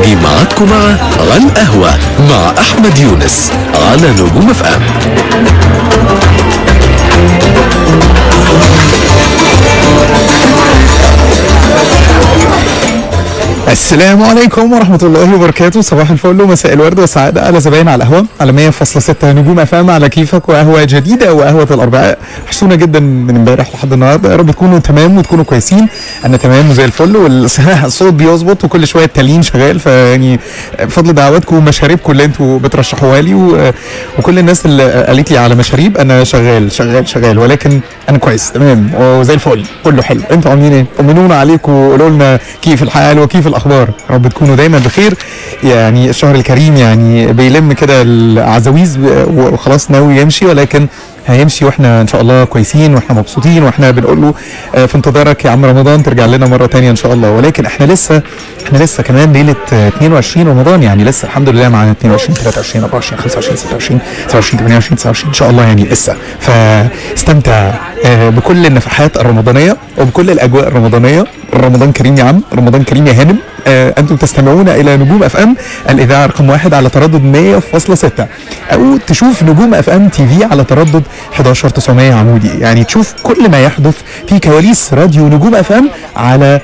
جه معاكم مع عن قهوة مع أحمد يونس على نجوم اف ام السلام عليكم ورحمة الله وبركاته صباح الفل ومساء الورد والسعادة على زباين على القهوة على 100.6 نجوم افام على كيفك وقهوة جديدة وقهوة الأربعاء وحشونا جدا من امبارح لحد النهاردة يا رب تكونوا تمام وتكونوا كويسين أنا تمام وزي الفل والصوت بيظبط وكل شوية التلين شغال فيعني بفضل دعواتكم ومشاريبكم اللي انتوا بترشحوها لي و- وكل الناس اللي قالت لي على مشاريب أنا شغال شغال شغال ولكن أنا كويس تمام وزي الفل كله حلو انتوا عاملين ايه؟ طمنونا عليكم وقولوا لنا كيف الحال وكيف الاخبار يا رب تكونوا دايما بخير يعني الشهر الكريم يعني بيلم كده العزاويز وخلاص ناوي يمشي ولكن هيمشي واحنا ان شاء الله كويسين واحنا مبسوطين واحنا بنقول له آه، في انتظارك يا عم رمضان ترجع لنا مره تانية ان شاء الله ولكن احنا لسه احنا لسه كمان ليله آه، 22 رمضان يعني لسه الحمد لله معانا 22 23 24 25 26 27 28 29 ان شاء الله يعني لسه فاستمتع آه، بكل النفحات الرمضانيه وبكل الاجواء الرمضانيه رمضان كريم يا عم رمضان كريم يا هانم آه، انتم تستمعون الى نجوم اف ام الاذاعه رقم واحد على تردد 100.6 او تشوف نجوم اف ام تي في على تردد 11900 عمودي يعني تشوف كل ما يحدث في كواليس راديو نجوم اف ام على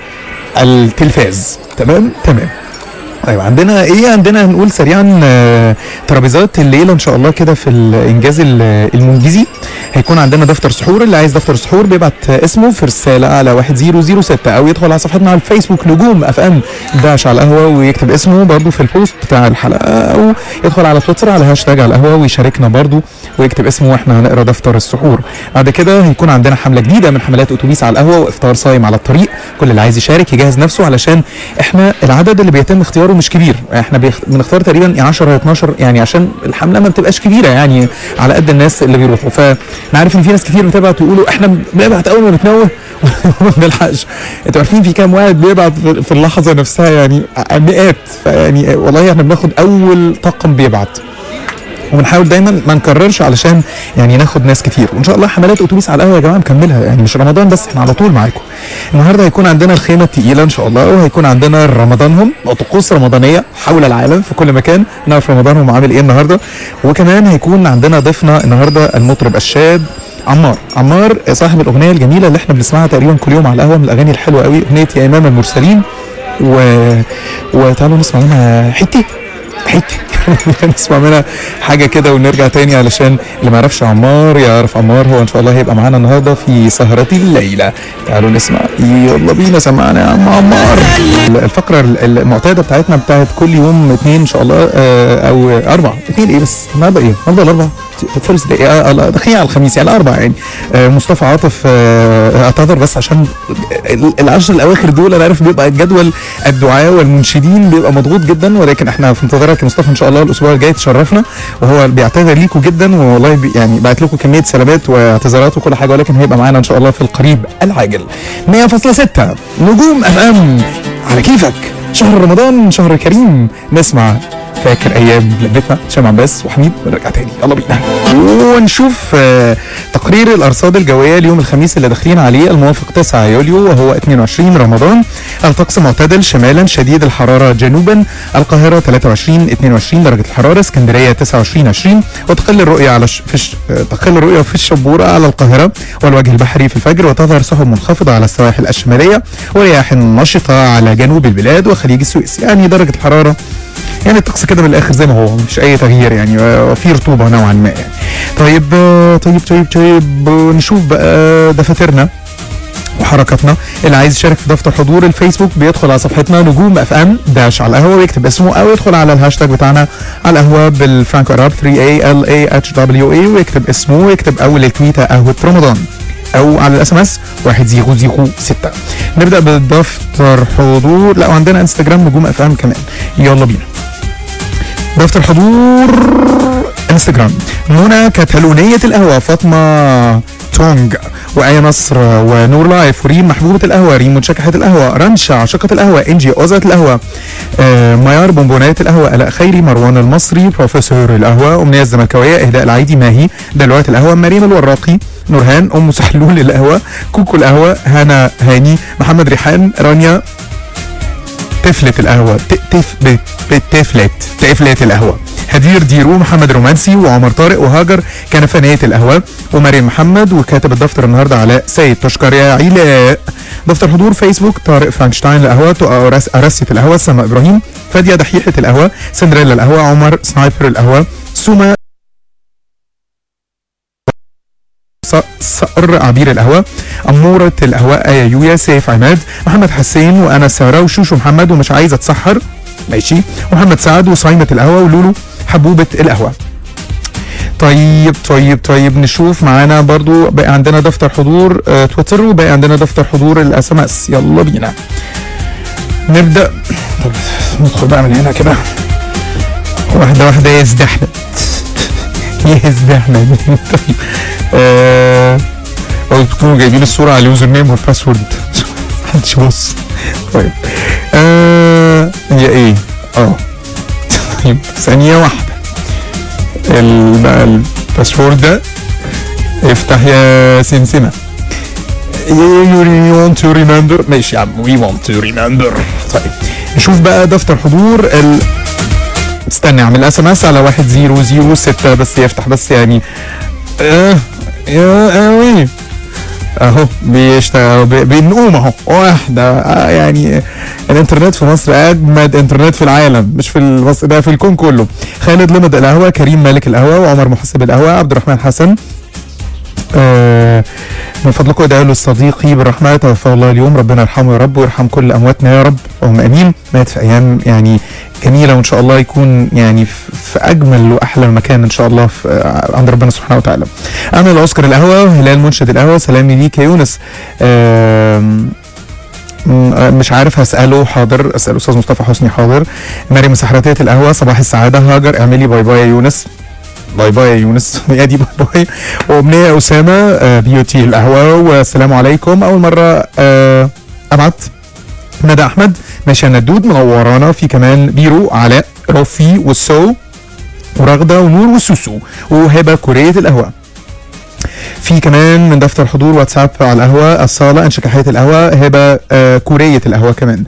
التلفاز تمام تمام طيب عندنا ايه عندنا هنقول سريعا آه، ترابيزات الليله ان شاء الله كده في الانجاز ال- المنجزي هيكون عندنا دفتر سحور اللي عايز دفتر سحور بيبعت آه، اسمه في رساله على 1006 او يدخل على صفحتنا على الفيسبوك نجوم اف ام داش على القهوه ويكتب اسمه برضه في البوست بتاع الحلقه او يدخل على تويتر على هاشتاج على القهوه ويشاركنا برضه ويكتب اسمه واحنا هنقرا دفتر السحور بعد كده هيكون عندنا حمله جديده من حملات اتوبيس على القهوه وافطار صايم على الطريق كل اللي عايز يشارك يجهز نفسه علشان احنا العدد اللي بيتم اختياره مش كبير احنا بيخ- بنختار تقريبا 10 12 يعني عشان الحمله ما بتبقاش كبيره يعني على قد الناس اللي بيروحوا فانا عارف ان في ناس كتير بتبعت ويقولوا احنا بنبعت اول ما بنتنوه وما بنلحقش انتوا عارفين في كام واحد بيبعت في- في اللحظه نفسها يعني مئات فيعني والله احنا بناخد اول طاقم بيبعت وبنحاول دايما ما نكررش علشان يعني ناخد ناس كتير وان شاء الله حملات اتوبيس على القهوه يا جماعه نكملها يعني مش رمضان بس احنا على طول معاكم النهارده هيكون عندنا الخيمه التقيله ان شاء الله وهيكون عندنا رمضانهم او طقوس رمضانيه حول العالم في كل مكان نعرف رمضانهم عامل ايه النهارده وكمان هيكون عندنا ضيفنا النهارده المطرب الشاب عمار عمار صاحب الاغنيه الجميله اللي احنا بنسمعها تقريبا كل يوم على القهوه من الاغاني الحلوه قوي اغنيه يا امام المرسلين و... وتعالوا نسمع منها حته حته نسمع منها حاجه كده ونرجع تاني علشان اللي ما يعرفش عمار يعرف عمار هو ان شاء الله هيبقى معانا النهارده في سهره الليله تعالوا نسمع يلا بينا سمعنا يا عم عمار الفقره المعتاده بتاعتنا بتاعت كل يوم اثنين ان شاء الله آه، او اربع اثنين ايه بس النهارده ايه النهارده الاربع فيرست داي داخلين على الخميس يعني الاربع يعني آه، مصطفى عاطف آه، اعتذر بس عشان ال- العشر الاواخر دول انا عارف بيبقى جدول الدعاء والمنشدين بيبقى مضغوط جدا ولكن احنا في انتظارك يا مصطفى ان شاء الله الاسبوع الجاي تشرفنا وهو بيعتذر ليكم جدا والله بي يعني بعت لكم كميه سلامات واعتذارات وكل حاجه ولكن هيبقى معانا ان شاء الله في القريب العاجل 100.6 نجوم اف ام على كيفك شهر رمضان شهر كريم نسمع فاكر ايام لمتنا هشام عباس وحميد ونرجع تاني يلا بينا ونشوف آه، تقرير الارصاد الجويه اليوم الخميس اللي داخلين عليه الموافق 9 يوليو وهو 22 رمضان الطقس معتدل شمالا شديد الحراره جنوبا القاهره 23 22 درجه الحراره اسكندريه 29 20 وتقل الرؤيه على ش... في الش... آه، تقل الرؤيه في الشبوره على القاهره والوجه البحري في الفجر وتظهر سحب منخفضه على السواحل الشماليه ورياح نشطه على جنوب البلاد وخليج السويس يعني درجه الحراره يعني الطقس كده من الاخر زي ما هو مفيش اي تغيير يعني آه، في رطوبه نوعا ما يعني طيب آه، طيب طيب طيب آه، نشوف بقى دفاترنا وحركاتنا اللي عايز يشارك في دفتر حضور الفيسبوك بيدخل على صفحتنا نجوم اف ام داش على القهوه ويكتب اسمه او يدخل على الهاشتاج بتاعنا على القهوه بالفرانكو اراب 3 a l a h w a ويكتب اسمه ويكتب اول التويته قهوه رمضان او على الاس ام اس 1006 نبدا بدفتر حضور لا وعندنا انستجرام نجوم اف ام كمان يلا بينا دفتر حضور انستجرام منى كتالونية القهوة فاطمة تونج وآية نصر ونور لايف وريم محبوبة القهوة ريم متشكحة القهوة رنشا عشقة القهوة انجي أوزة القهوة آه ميار بونبونات القهوة آلاء خيري مروان المصري بروفيسور القهوة أمنية الزملكاوية إهداء العيدي ماهي دلوقتي القهوة مريم الوراقي نورهان أم سحلول القهوة كوكو القهوة هنا هاني محمد ريحان رانيا تفلت القهوه ت- تف ب- ب- تفلت تفلت القهوه هدير ديرو محمد رومانسي وعمر طارق وهاجر كان فنية القهوة ومريم محمد وكاتب الدفتر النهارده علاء سيد تشكر يا علاء دفتر حضور فيسبوك طارق فرانكشتاين القهوة تقى أرس- أرسية القهوة سما إبراهيم فادية دحيحة القهوة سندريلا القهوة عمر سنايبر القهوة سوما ص- صقر عبير القهوة أمورة القهوة آية يويا سيف عماد محمد حسين وأنا سارة وشوشو محمد ومش عايزة أتسحر ماشي محمد سعد وصايمة القهوة ولولو حبوبة القهوة طيب طيب طيب نشوف معانا برضو بقى عندنا دفتر حضور آه تويتر وبقى عندنا دفتر حضور الاس ام اس يلا بينا نبدا طب ندخل بقى من هنا كده واحده واحده يزدحنا يزدحنا طيب آه أو تكونوا جايبين الصوره على اليوزر نيم والباسورد محدش يبص طيب آه هي ايه اه طيب ثانيه واحده ال- بقى الباسورد ده افتح يا سمسمة you want to remember ماشي يا عم we want to remember طيب نشوف بقى دفتر حضور ال استنى اعمل اس ام اس على 1006 بس يفتح بس يعني اه يا قوي اهو بيشتغل بي- بنقوم اهو واحده آه يعني الانترنت في مصر اجمد انترنت في العالم مش في المصر ده في الكون كله خالد لمد القهوه كريم مالك القهوه وعمر محسب القهوه عبد الرحمن حسن آه من فضلكم ادعوا له صديقي بالرحمه توفاه الله اليوم ربنا يرحمه يا رب ويرحم كل امواتنا يا رب اللهم امين مات في ايام يعني جميله وان شاء الله يكون يعني في في اجمل واحلى مكان ان شاء الله في آه، عند ربنا سبحانه وتعالى. انا الاوسكار القهوه وهلال منشد القهوه سلامي ليك يا يونس. آم، م- آه، مش عارف هسأله حاضر اسأل أستاذ مصطفى حسني حاضر مريم سحرتية القهوة صباح السعادة هاجر اعملي باي باي يا يونس باي باي يا يونس يا دي باي باي وأمنية أسامة آه، بيوتي القهوة والسلام عليكم أول مرة آه، أبعت ندى أحمد ماشي يا ندود منورانا في كمان بيرو علاء رفي والسو ورغدة ونور والسوسو وهبة كورية القهوة في كمان من دفتر حضور واتساب على القهوة الصالة انشكاحية القهوة هبة آه كورية القهوة كمان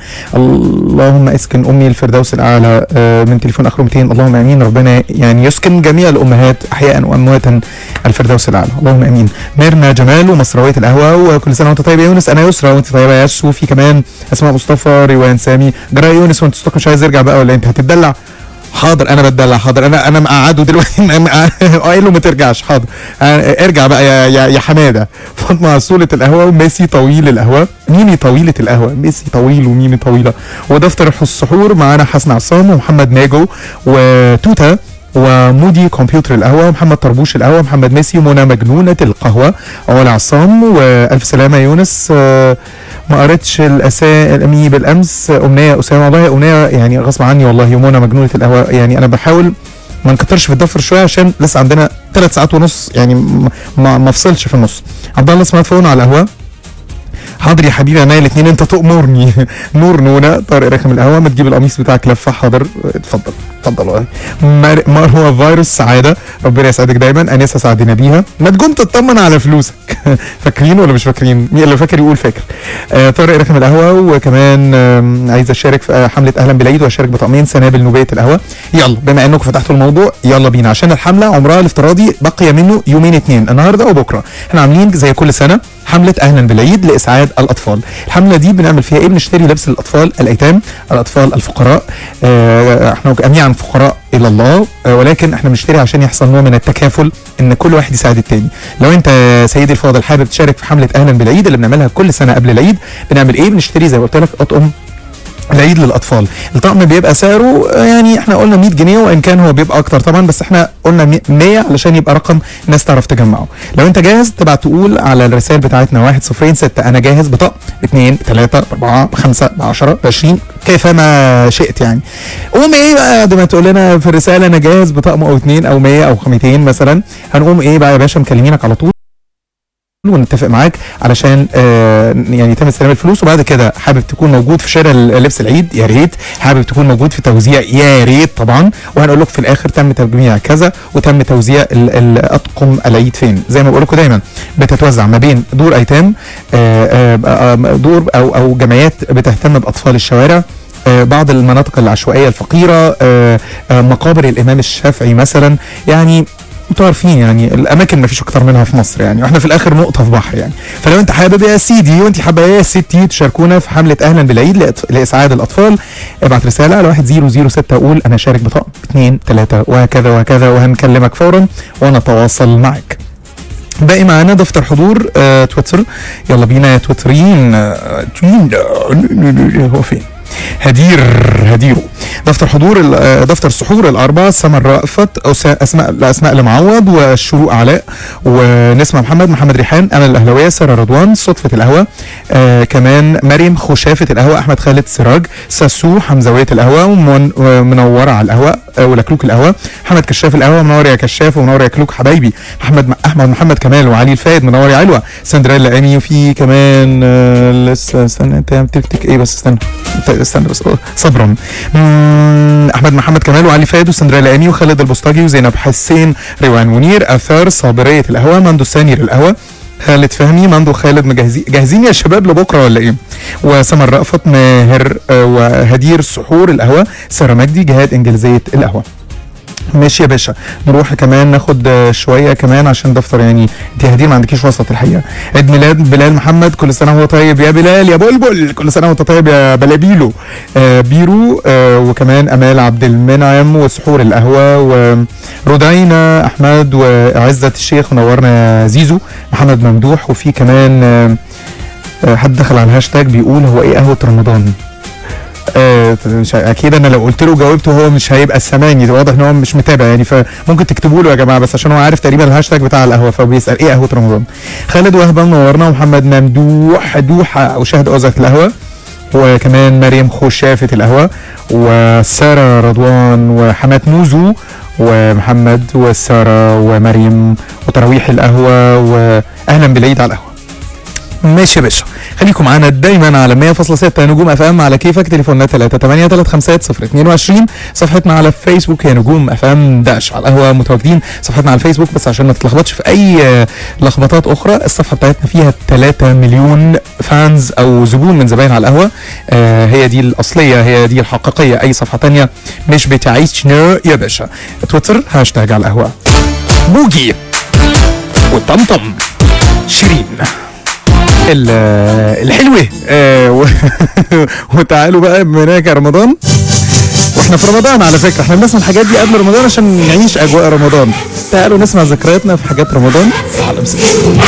اللهم اسكن أمي الفردوس الأعلى آه من تليفون آخره 200 اللهم آمين ربنا يعني يسكن جميع الأمهات أحياء وأمواتا الفردوس الأعلى اللهم آمين ميرنا جمال ومصروية القهوة وكل سنة وأنت طيب يا يونس أنا يسرى وأنت طيبة يا ياسو في كمان أسماء مصطفى روان سامي جرى يا يونس وأنت صوتك مش عايز يرجع بقى ولا أنت هتتدلع حاضر انا بتدلع حاضر انا انا مقعده دلوقتي م- م- قايل له ما ترجعش حاضر آه، ارجع بقى يا يا, يا حماده فاطمه عسوله القهوه وميسي طويل القهوه ميمي طويله القهوه ميسي طويل وميمي طويله ودفتر السحور معانا حسن عصام ومحمد ناجو وتوتا ومودي كمبيوتر القهوه ومحمد طربوش القهوه محمد ميسي ومنى مجنونه القهوه علا عصام والف سلامه يا يونس آه، ما قريتش الاساء الامي بالامس امنيه اسامه والله امنيه يعني غصب عني والله ومنى مجنونه القهوه يعني انا بحاول ما نكترش في الضفر شويه عشان لسه عندنا ثلاث ساعات ونص يعني م- ما ما افصلش في النص عبد الله سمارت فون على القهوه حاضر يا حبيبي عينيا الاثنين انت تؤمرني نور نونا طارق رقم القهوه ما تجيب القميص بتاعك لفه حاضر اتفضل اتفضل والله مار- مروه فيروس سعاده ربنا يسعدك دايما انسه سعدنا بيها ما تقوم تطمن على فلوسك فاكرين ولا مش فاكرين مين اللي فاكر يقول فاكر آه طارق رقم القهوه وكمان آم، عايز اشارك في آه، حمله اهلا بالعيد واشارك بطقمين سنابل نوبيه القهوه يلا بما انكم فتحتوا الموضوع يلا بينا عشان الحمله عمرها الافتراضي بقي منه يومين اتنين النهارده وبكره احنا عاملين زي كل سنه حمله اهلا بالعيد لاسعاد الاطفال الحمله دي بنعمل فيها ايه بنشتري لبس الاطفال الايتام الاطفال الفقراء آه احنا جميعا فقراء الى الله آه ولكن احنا بنشتري عشان يحصل نوع من التكافل ان كل واحد يساعد التاني لو انت يا سيدي الفاضل حابب تشارك في حمله اهلا بالعيد اللي بنعملها كل سنه قبل العيد بنعمل ايه بنشتري زي ما قلت لك اطقم العيد للاطفال الطقم بيبقى سعره آه، يعني احنا قلنا 100 جنيه وان كان هو بيبقى اكتر طبعا بس احنا قلنا 100 علشان يبقى رقم الناس تعرف تجمعه لو انت جاهز تبعت تقول على الرسائل بتاعتنا 1 0 6 انا جاهز بطقم 2 3 4 5 10 20 كيفما شئت يعني قوم ايه بقى بعد ما تقول لنا في الرساله انا جاهز بطقم او اثنين او 100 او 200 مثلا هنقوم ايه بقى يا باشا مكلمينك على طول ونتفق معاك علشان آه يعني يتم استلام الفلوس وبعد كده حابب تكون موجود في شارع لبس العيد يا ريت حابب تكون موجود في توزيع يا ريت طبعا وهنقول لك في الاخر تم تجميع كذا وتم توزيع ال- ال- اطقم العيد فين زي ما بقول لكم دايما بتتوزع ما بين دور ايتام آه آه آه دور او او جمعيات بتهتم باطفال الشوارع آه، بعض المناطق العشوائيه الفقيره آه، آه، مقابر الامام الشافعي مثلا يعني انتوا عارفين يعني الاماكن ما فيش اكتر منها في مصر يعني واحنا في الاخر نقطه في بحر يعني فلو انت حابب يا سيدي وانت حابه يا ستي تشاركونا في حمله اهلا بالعيد لإط- لاسعاد الاطفال ابعت رساله على 1006 قول انا شارك بطاقه 2 3 وهكذا وهكذا وهنكلمك فورا ونتواصل معك باقي معانا دفتر حضور آه تويتر يلا بينا يا تويترين آه توين ده هو فين هدير هديرو دفتر حضور ال- آه، دفتر سحور الأربعة سمر رأفت أو س- أسماء أسماء لمعوض والشروق علاء ونسمة محمد محمد ريحان أمل الأهلاوية سارة رضوان صدفة القهوة آه كمان مريم خشافة القهوة أحمد خالد سراج ساسو حمزوية القهوة ومن- ومنورة على القهوة آه ولكلوك القهوة محمد كشاف القهوة منور يا كشاف ومنور يا كلوك حبايبي أحمد أحمد محمد كمال وعلي الفايد منور يا علوة سندريلا أمي وفي كمان آه لسه استنى أنت بتكتك إيه بس استنى أنت استنى بس آه، صبرا مم، احمد محمد كمال وعلي فايد وسندريلا امي وخالد البوسطجي وزينب حسين روان منير اثار صابريه القهوه مندو الثاني للقهوه خالد فهمي مندو خالد مجهزين جاهزين يا شباب لبكره ولا ايه؟ وسمر رأفت ماهر آه، وهدير سحور القهوه ساره مجدي جهاد انجليزيه القهوه ماشي يا باشا نروح كمان ناخد آه، شويه كمان عشان دفتر يعني انت يا هدير ما عندكيش وسط الحقيقه عيد ميلاد بلال محمد كل سنه وهو طيب يا بلال يا بلبل كل سنه وانت طيب يا بلابيلو آه بيرو آه وكمان امال عبد المنعم وسحور القهوه ورودينا احمد وعزت الشيخ منورنا يا زيزو محمد ممدوح وفي كمان آه آه، حد دخل على الهاشتاج بيقول هو ايه قهوه رمضان آه مش ه- اكيد انا لو قلت له جاوبته هو مش هيبقى سامعني واضح ان هو مش متابع يعني فممكن تكتبوا له يا جماعه بس عشان هو عارف تقريبا الهاشتاج بتاع القهوه فبيسال ايه قهوه رمضان خالد وهبه منورنا ومحمد ممدوح دوحه او شاهد اوزك القهوه وكمان مريم خشافة القهوة وسارة رضوان وحماد موزو ومحمد وسارة ومريم وتراويح القهوة وأهلا بالعيد على القهوة ماشي يا باشا خليكم معانا دايما على 100.6 نجوم اف ام على كيفك تليفوننا 3835022 صفحتنا على فيسبوك هي نجوم اف ام داش على القهوه متواجدين صفحتنا على الفيسبوك بس عشان ما تتلخبطش في اي آه، لخبطات اخرى الصفحه بتاعتنا فيها 3 مليون فانز او زبون من زباين على القهوه آه هي دي الاصليه هي دي الحقيقيه اي صفحه تانية مش بتعيشنا يا باشا تويتر هاشتاج على القهوه بوجي وطمطم شيرين ال- الحلوة آه و- وتعالوا بقى بما هناك رمضان واحنا في رمضان على فكره احنا بنسمع الحاجات دي قبل رمضان عشان نعيش اجواء رمضان تعالوا نسمع ذكرياتنا في حاجات رمضان على مسك.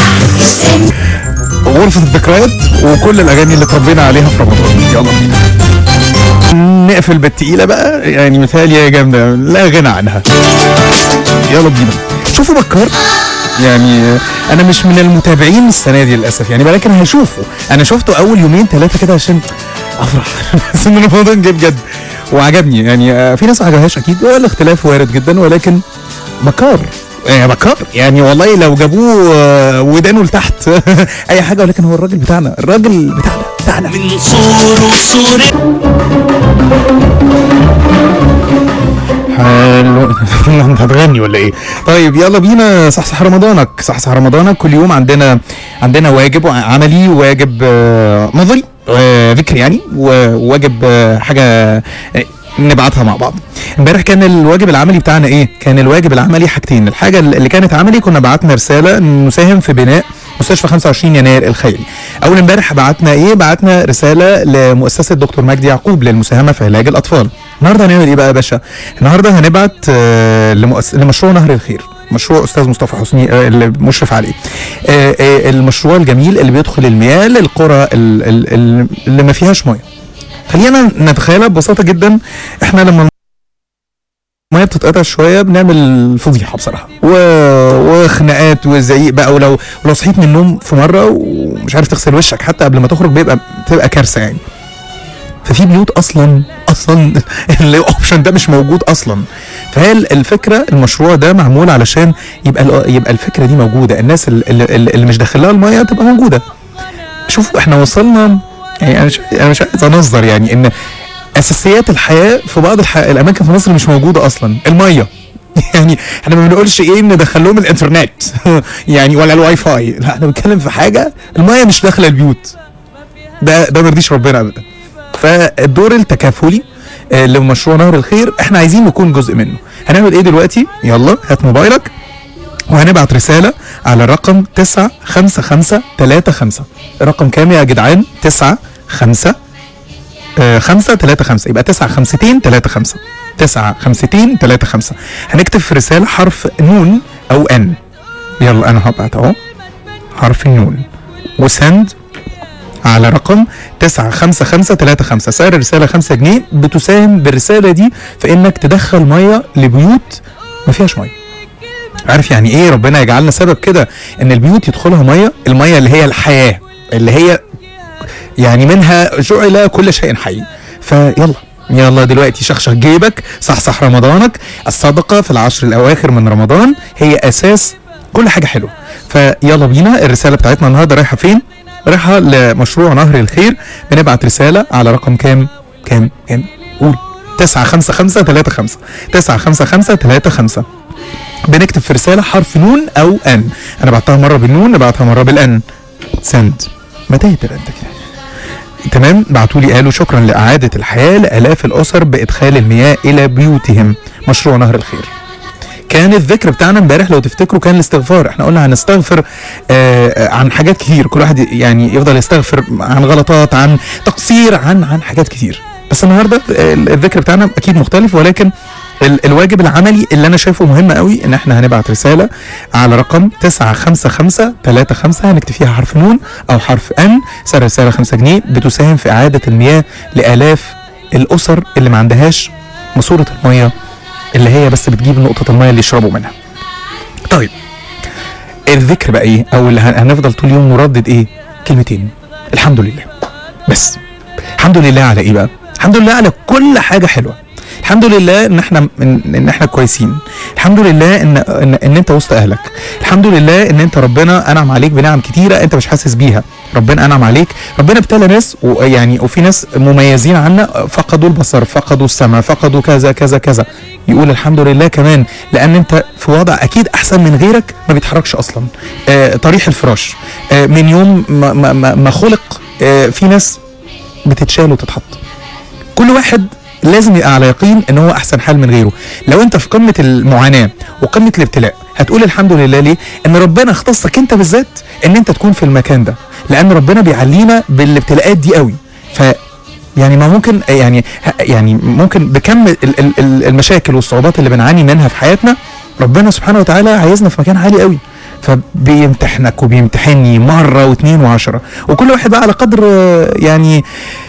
غرفة الذكريات وكل الاغاني اللي اتربينا عليها في رمضان يلا بينا نقفل بالتقيلة بقى يعني مثال يا جامدة لا غنى عنها يلا بينا شوفوا بكار يعني انا مش من المتابعين السنه دي للاسف يعني ولكن هشوفه انا شفته اول يومين ثلاثه كده عشان افرح بس ان رمضان جه بجد وعجبني يعني آه، في ناس ما عجبهاش اكيد هو الاختلاف وارد جدا ولكن بكار يا بكار يعني والله لو جابوه آه، ودانه لتحت اي حاجه ولكن هو الراجل بتاعنا الراجل بتاعنا بتاعنا من صور صور حلو انت هتغني ولا ايه؟ طيب يلا بينا صحصح رمضانك صحصح رمضانك كل يوم عندنا عندنا واجب عملي وواجب آه، نظري آه، ذكر يعني وواجب آه، حاجه آه، نبعتها مع بعض امبارح كان الواجب العملي بتاعنا ايه كان الواجب العملي حاجتين الحاجه اللي كانت عملي كنا بعتنا رساله نساهم في بناء مستشفى 25 يناير الخيري اول امبارح بعتنا ايه بعتنا رساله لمؤسسه دكتور مجدي يعقوب للمساهمه في علاج الاطفال النهارده هنعمل ايه بقى يا باشا النهارده هنبعت آه، لمؤس... لمشروع نهر الخير مشروع استاذ مصطفى حسني آه، اللي مشرف عليه آه، آه، المشروع الجميل اللي بيدخل المياه للقرى ال- ال- ال- اللي ما فيهاش ميه خلينا نتخيلها ببساطه جدا احنا لما الميه بتتقطع شويه بنعمل فضيحه بصراحه و... وخناقات وزعيق بقى ولو ولو صحيت من النوم في مره ومش عارف تغسل وشك حتى قبل ما تخرج بيبقى بتبقى كارثه يعني ففي بيوت اصلا اصلا الاوبشن ده مش موجود اصلا فهي ال- الفكره المشروع ده معمول علشان يبقى ال- يبقى الفكره دي موجوده الناس اللي, اللي, اللي مش داخلها الميه تبقى موجوده شوفوا احنا وصلنا يعني انا مش انا مش عايز انظر يعني ان اساسيات الحياه في بعض الح... الاماكن في مصر مش موجوده اصلا الميه يعني احنا ما بنقولش ايه ندخل لهم الانترنت يعني ولا الواي فاي لا احنا بنتكلم في حاجه الميه مش داخله البيوت ده ده ما يرضيش ربنا ابدا فالدور التكافلي آه، لمشروع نهر الخير احنا عايزين نكون جزء منه هنعمل ايه دلوقتي يلا هات موبايلك وهنبعت رسالة على رقم تسعة خمسة خمسة تلاتة خمسة رقم كام يا جدعان تسعة خمسة آه، خمسة تلاتة خمسة يبقى تسعة خمستين تلاتة خمسة تسعة خمستين تلاتة خمسة هنكتب في الرسالة حرف نون أو أن يلا أنا هبعت أهو حرف النون وسند على رقم تسعة خمسة خمسة تلاتة خمسة سعر الرسالة خمسة جنيه بتساهم بالرسالة دي في إنك تدخل مية لبيوت ما فيهاش مية عارف يعني ايه ربنا يجعلنا سبب كده ان البيوت يدخلها ميه الميه اللي هي الحياه اللي هي يعني منها جعل كل شيء حي فيلا يلا دلوقتي شخشخ جيبك صحصح رمضانك الصدقه في العشر الاواخر من رمضان هي اساس كل حاجه حلوه فيلا بينا الرساله بتاعتنا النهارده رايحه فين رايحه لمشروع نهر الخير بنبعت رساله على رقم كام كام كام قول 955 35 955 35 بنكتب في رسالة حرف نون أو أن أنا بعتها مرة بالنون نبعتها مرة بالأن سند متى انت كده تمام بعتوا لي قالوا شكرا لإعادة الحياة لآلاف الأسر بإدخال المياه إلى بيوتهم مشروع نهر الخير كان الذكر بتاعنا امبارح لو تفتكروا كان الاستغفار احنا قلنا هنستغفر آه آه، عن حاجات كتير كل واحد يعني يفضل يستغفر عن غلطات عن تقصير عن عن حاجات كتير بس النهارده آه، الذكر بتاعنا اكيد مختلف ولكن ال- الواجب العملي اللي انا شايفه مهم قوي ان احنا هنبعت رساله على رقم 95535 هنكتب فيها حرف نون او حرف ان سعر الرساله 5 جنيه بتساهم في اعاده المياه لالاف الاسر اللي ما عندهاش ماسوره الميه اللي هي بس بتجيب نقطه الميه اللي يشربوا منها. طيب الذكر بقى ايه او اللي هن- هنفضل طول اليوم نردد ايه؟ كلمتين الحمد لله بس الحمد لله على ايه بقى؟ الحمد لله على كل حاجه حلوه الحمد لله ان احنا ان, إن احنا كويسين الحمد لله ان, ان ان انت وسط اهلك الحمد لله ان انت ربنا انعم عليك بنعم كتيره انت مش حاسس بيها ربنا انعم عليك ربنا ابتلى ناس ويعني وفي ناس مميزين عنا فقدوا البصر فقدوا السمع فقدوا كذا كذا كذا يقول الحمد لله كمان لان انت في وضع اكيد احسن من غيرك ما بيتحركش اصلا آه طريح الفراش آه من يوم ما, ما, ما, ما خلق آه في ناس بتتشال وتتحط كل واحد لازم يبقى على يقين ان هو احسن حال من غيره لو انت في قمه المعاناه وقمه الابتلاء هتقول الحمد لله ليه ان ربنا اختصك انت بالذات ان انت تكون في المكان ده لان ربنا بيعلينا بالابتلاءات دي قوي ف يعني ما ممكن يعني يعني ممكن بكم ال- ال- ال- المشاكل والصعوبات اللي بنعاني منها في حياتنا ربنا سبحانه وتعالى عايزنا في مكان عالي قوي فبيمتحنك وبيمتحني مره واثنين وعشرة وكل واحد بقى على قدر آه، يعني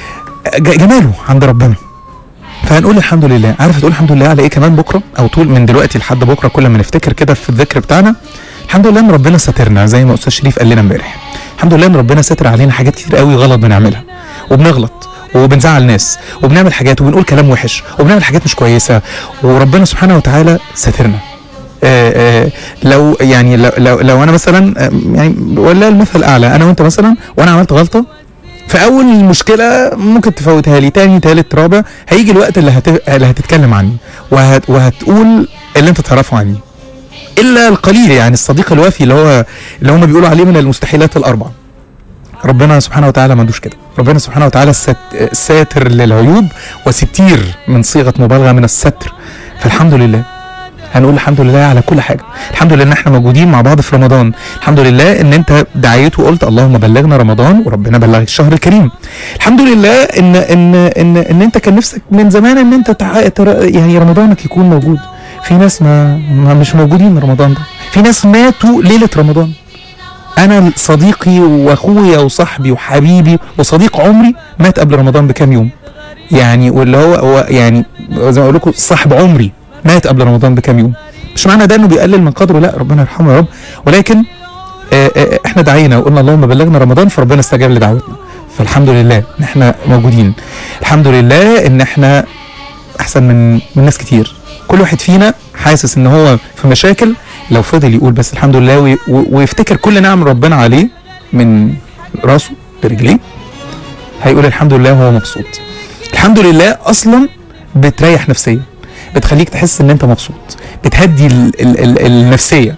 ج- جماله عند ربنا فهنقول الحمد لله عارف تقول الحمد لله على ايه كمان بكره او طول من دلوقتي لحد بكره كل ما نفتكر كده في الذكر بتاعنا الحمد لله ان ربنا ساترنا زي ما استاذ شريف قال لنا امبارح الحمد لله ان ربنا ساتر علينا حاجات كتير قوي غلط بنعملها وبنغلط وبنزعل ناس وبنعمل حاجات وبنقول كلام وحش وبنعمل حاجات مش كويسه وربنا سبحانه وتعالى ساترنا آه، آه، لو يعني لو, لو, لو انا مثلا آه، يعني ولا المثل الاعلى انا وانت مثلا وانا عملت غلطه في اول المشكله ممكن تفوتها لي تاني تالت رابع هيجي الوقت اللي, هت... اللي هتتكلم عني وهت... وهتقول اللي انت تعرفه عني الا القليل يعني الصديق الوفي اللي هو اللي هم بيقولوا عليه من المستحيلات الاربعه ربنا سبحانه وتعالى ما عندوش كده ربنا سبحانه وتعالى سات... ساتر للعيوب وستير من صيغه مبالغه من الستر فالحمد لله هنقول الحمد لله على كل حاجه الحمد لله ان احنا موجودين مع بعض في رمضان الحمد لله ان انت دعيت وقلت اللهم بلغنا رمضان وربنا بلغك الشهر الكريم الحمد لله ان ان ان ان انت كان نفسك من زمان ان انت تع... تر... يعني رمضانك يكون موجود في ناس ما, ما مش موجودين رمضان ده في ناس ماتوا ليله رمضان انا صديقي واخويا وصاحبي وحبيبي وصديق عمري مات قبل رمضان بكام يوم يعني واللي هو, هو يعني زي ما اقول لكم صاحب عمري مات قبل رمضان بكام يوم مش معنى ده انه بيقلل من قدره لا ربنا يرحمه يا رب ولكن آه، آه، احنا دعينا وقلنا اللهم بلغنا رمضان فربنا استجاب لدعوتنا فالحمد لله ان احنا موجودين الحمد لله ان احنا احسن من من ناس كتير كل واحد فينا حاسس ان هو في مشاكل لو فضل يقول بس الحمد لله وي- و- ويفتكر كل نعم ربنا عليه من راسه لرجليه هيقول الحمد لله وهو مبسوط الحمد لله اصلا بتريح نفسيا بتخليك تحس ان انت مبسوط بتهدي ال ال ال النفسيه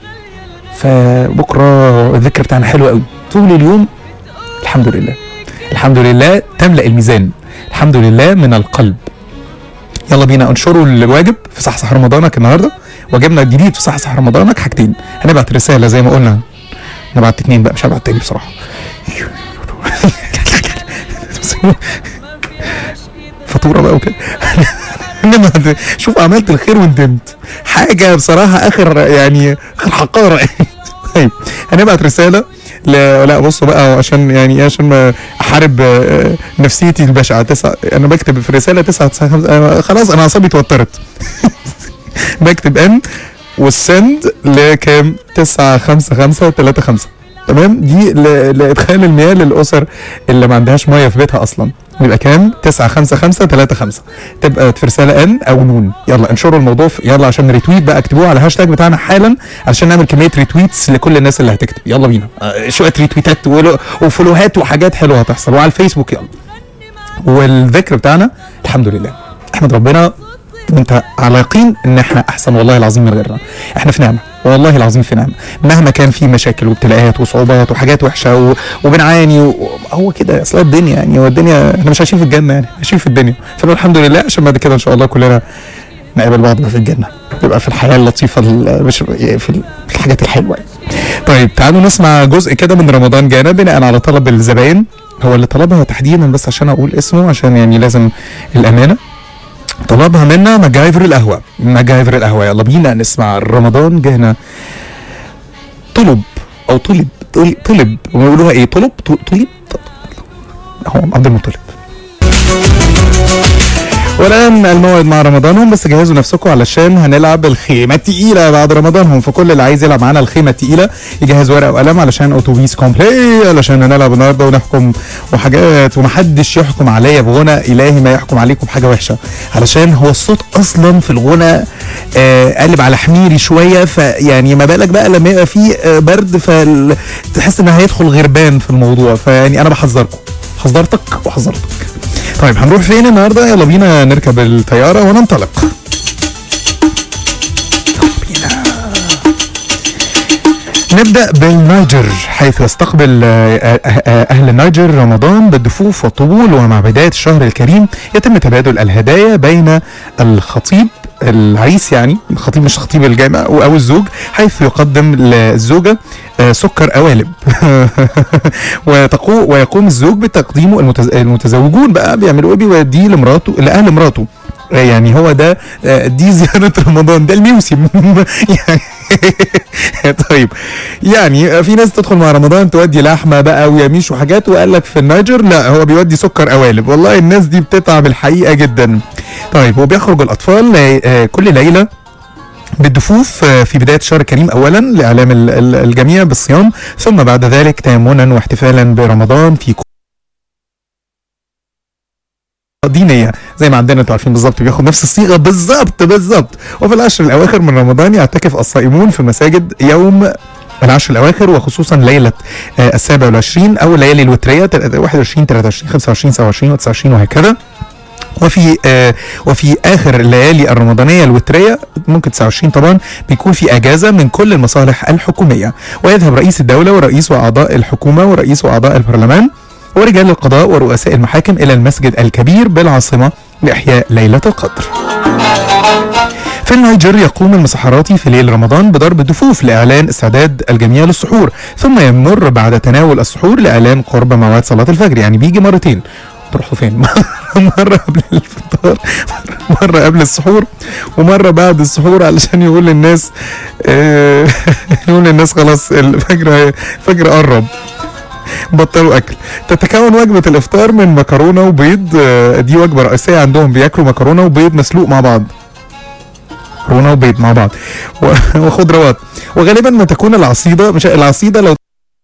فبكره الذكر بتاعنا حلو قوي طول اليوم الحمد لله الحمد لله تملا الميزان الحمد لله من القلب يلا بينا انشروا الواجب في صحصح رمضانك النهارده واجبنا الجديد في صحصح رمضانك حاجتين هنبعت رساله زي ما قلنا نبعت اتنين بقى مش هبعت تاني بصراحه فاتوره بقى وكده انما شوف عملت الخير وندمت حاجه بصراحه اخر يعني اخر حقاره طيب هنبعت رساله لا لا بصوا بقى عشان يعني إيه، عشان ما احارب آه، نفسيتي البشعه تسعة انا بكتب في رساله 9 9 5 أنا خلاص انا اعصابي اتوترت بكتب ان والسند لكام 9 5 5 3 5 تمام دي ل- لادخال المياه للاسر اللي ما عندهاش ميه في بيتها اصلا يبقى كام 9 5 5 3 5 تبقى في رساله ان او نون يلا انشروا الموضوع في يلا عشان ريتويت بقى اكتبوه على الهاشتاج بتاعنا حالا عشان نعمل كميه ريتويتس لكل الناس اللي هتكتب يلا بينا آه، شويه ريتويتات ولو- وفولوهات وحاجات حلوه هتحصل وعلى الفيسبوك يلا والذكر بتاعنا الحمد لله احمد ربنا انت على يقين ان احنا احسن والله العظيم من غيرنا احنا في نعمه والله العظيم في نعمه مهما كان في مشاكل وابتلاءات وصعوبات وحاجات وحشه و... وبنعاني و... هو كده اصل الدنيا يعني هو الدنيا احنا مش عايشين في الجنه يعني عايشين في الدنيا فنقول الحمد لله عشان بعد كده ان شاء الله كلنا نقابل بعض بقى في الجنه تبقى في الحياه اللطيفه ال- مش في ال- في الحاجات الحلوه يعني. طيب تعالوا نسمع جزء كده من رمضان جانا بناء على طلب الزباين هو اللي طلبها تحديدا بس عشان اقول اسمه عشان يعني لازم الامانه طلبها منا ماجايفر القهوه ماجايفر القهوه يلا بينا نسمع رمضان جانا طلب او طلب طلب, طلب هم بيقولوها ايه طلب ط- طلب هو عبد المطلب والان الموعد مع رمضانهم بس جهزوا نفسكم علشان هنلعب الخيمه التقيله بعد رمضانهم فكل اللي عايز يلعب معانا الخيمه التقيله يجهز ورقه وقلم علشان اتوبيس كومبلي علشان هنلعب النهارده ونحكم وحاجات ومحدش يحكم عليا بغنى الهي ما يحكم عليكم بحاجه وحشه علشان هو الصوت اصلا في الغنى آه قلب على حميري شويه فيعني ما بالك بقى لما يبقى فيه آه برد فتحس ان هيدخل غربان في الموضوع فيعني انا بحذركم حذرتك وحذرتك طيب هنروح فين النهارده يلا بينا نركب الطياره وننطلق نبدأ بالنيجر حيث يستقبل آه، آه، آه، أهل النيجر رمضان بالدفوف والطبول ومع بداية الشهر الكريم يتم تبادل الهدايا بين الخطيب العريس يعني الخطيب مش خطيب الجامع او الزوج حيث يقدم للزوجه آه، سكر قوالب وتقو ويقوم الزوج بتقديمه المتز... المتزوجون بقى بيعملوا ايه بيوديه لمراته لاهل مراته آه، يعني هو ده آه، دي زيارة رمضان ده الموسم يعني طيب يعني في ناس تدخل مع رمضان تودي لحمه بقى ويميش وحاجات وقال لك في النيجر لا هو بيودي سكر قوالب والله الناس دي بتتعب الحقيقه جدا طيب وبيخرج الاطفال آه، كل ليله بالدفوف آه، في بداية الشهر الكريم أولا لإعلام ال- ال- الجميع بالصيام ثم بعد ذلك تيمنا واحتفالا برمضان في دينية زي ما عندنا انتوا عارفين بالظبط بياخد نفس الصيغة بالظبط بالظبط وفي العشر الأواخر من رمضان يعتكف الصائمون في المساجد يوم العشر الأواخر وخصوصا ليلة آه، السابع والعشرين أو الليالي الوترية تل- 21 23 25 27 29 وهكذا وفي آه وفي اخر الليالي الرمضانيه الوتريه ممكن 29 طبعا بيكون في اجازه من كل المصالح الحكوميه ويذهب رئيس الدوله ورئيس واعضاء الحكومه ورئيس واعضاء البرلمان ورجال القضاء ورؤساء المحاكم الى المسجد الكبير بالعاصمه لاحياء ليله القدر. في النيجر يقوم المسحراتي في ليل رمضان بضرب الدفوف لإعلان استعداد الجميع للسحور ثم يمر بعد تناول السحور لإعلان قرب موعد صلاة الفجر يعني بيجي مرتين تروحوا فين مرة قبل الفطار مرة قبل السحور ومرة بعد السحور علشان يقول للناس آه، يقول للناس خلاص الفجر الفجر قرب بطلوا اكل تتكون وجبه الافطار من مكرونه وبيض آه، دي وجبه رئيسيه عندهم بياكلوا مكرونه وبيض مسلوق مع بعض مكرونه وبيض مع بعض و- وخضروات وغالبا ما تكون العصيده مش العصيده لو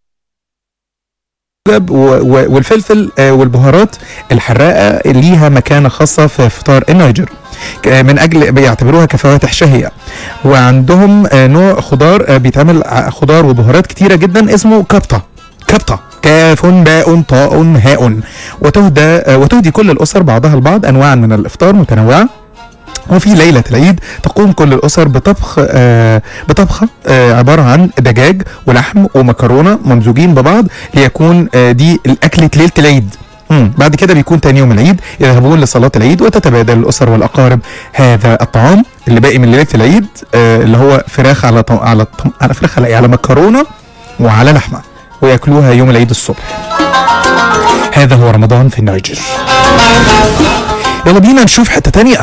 و- و- والفلفل آه، والبهارات الحراقه ليها مكانه خاصه في فطار النيجر ك- من اجل بيعتبروها كفواتح شهيه وعندهم آه، نوع خضار آه، بيتعمل ع- خضار وبهارات كتيره جدا اسمه كبطه كبطه كاف باء طاء هاء وتهدى آه، وتهدي كل الاسر بعضها البعض انواعا من الافطار متنوعه وفي ليلة العيد تقوم كل الأسر بطبخ آه بطبخة آه عبارة عن دجاج ولحم ومكرونة ممزوجين ببعض ليكون آه دي الأكلة ليلة العيد مم. بعد كده بيكون تاني يوم العيد يذهبون لصلاة العيد وتتبادل الأسر والأقارب هذا الطعام اللي باقي من ليلة العيد آه اللي هو فراخ على طم... على طم... على فراخ على إيه؟ على مكرونة وعلى لحمة وياكلوها يوم العيد الصبح هذا هو رمضان في النيجر يلا بينا نشوف حتة تانية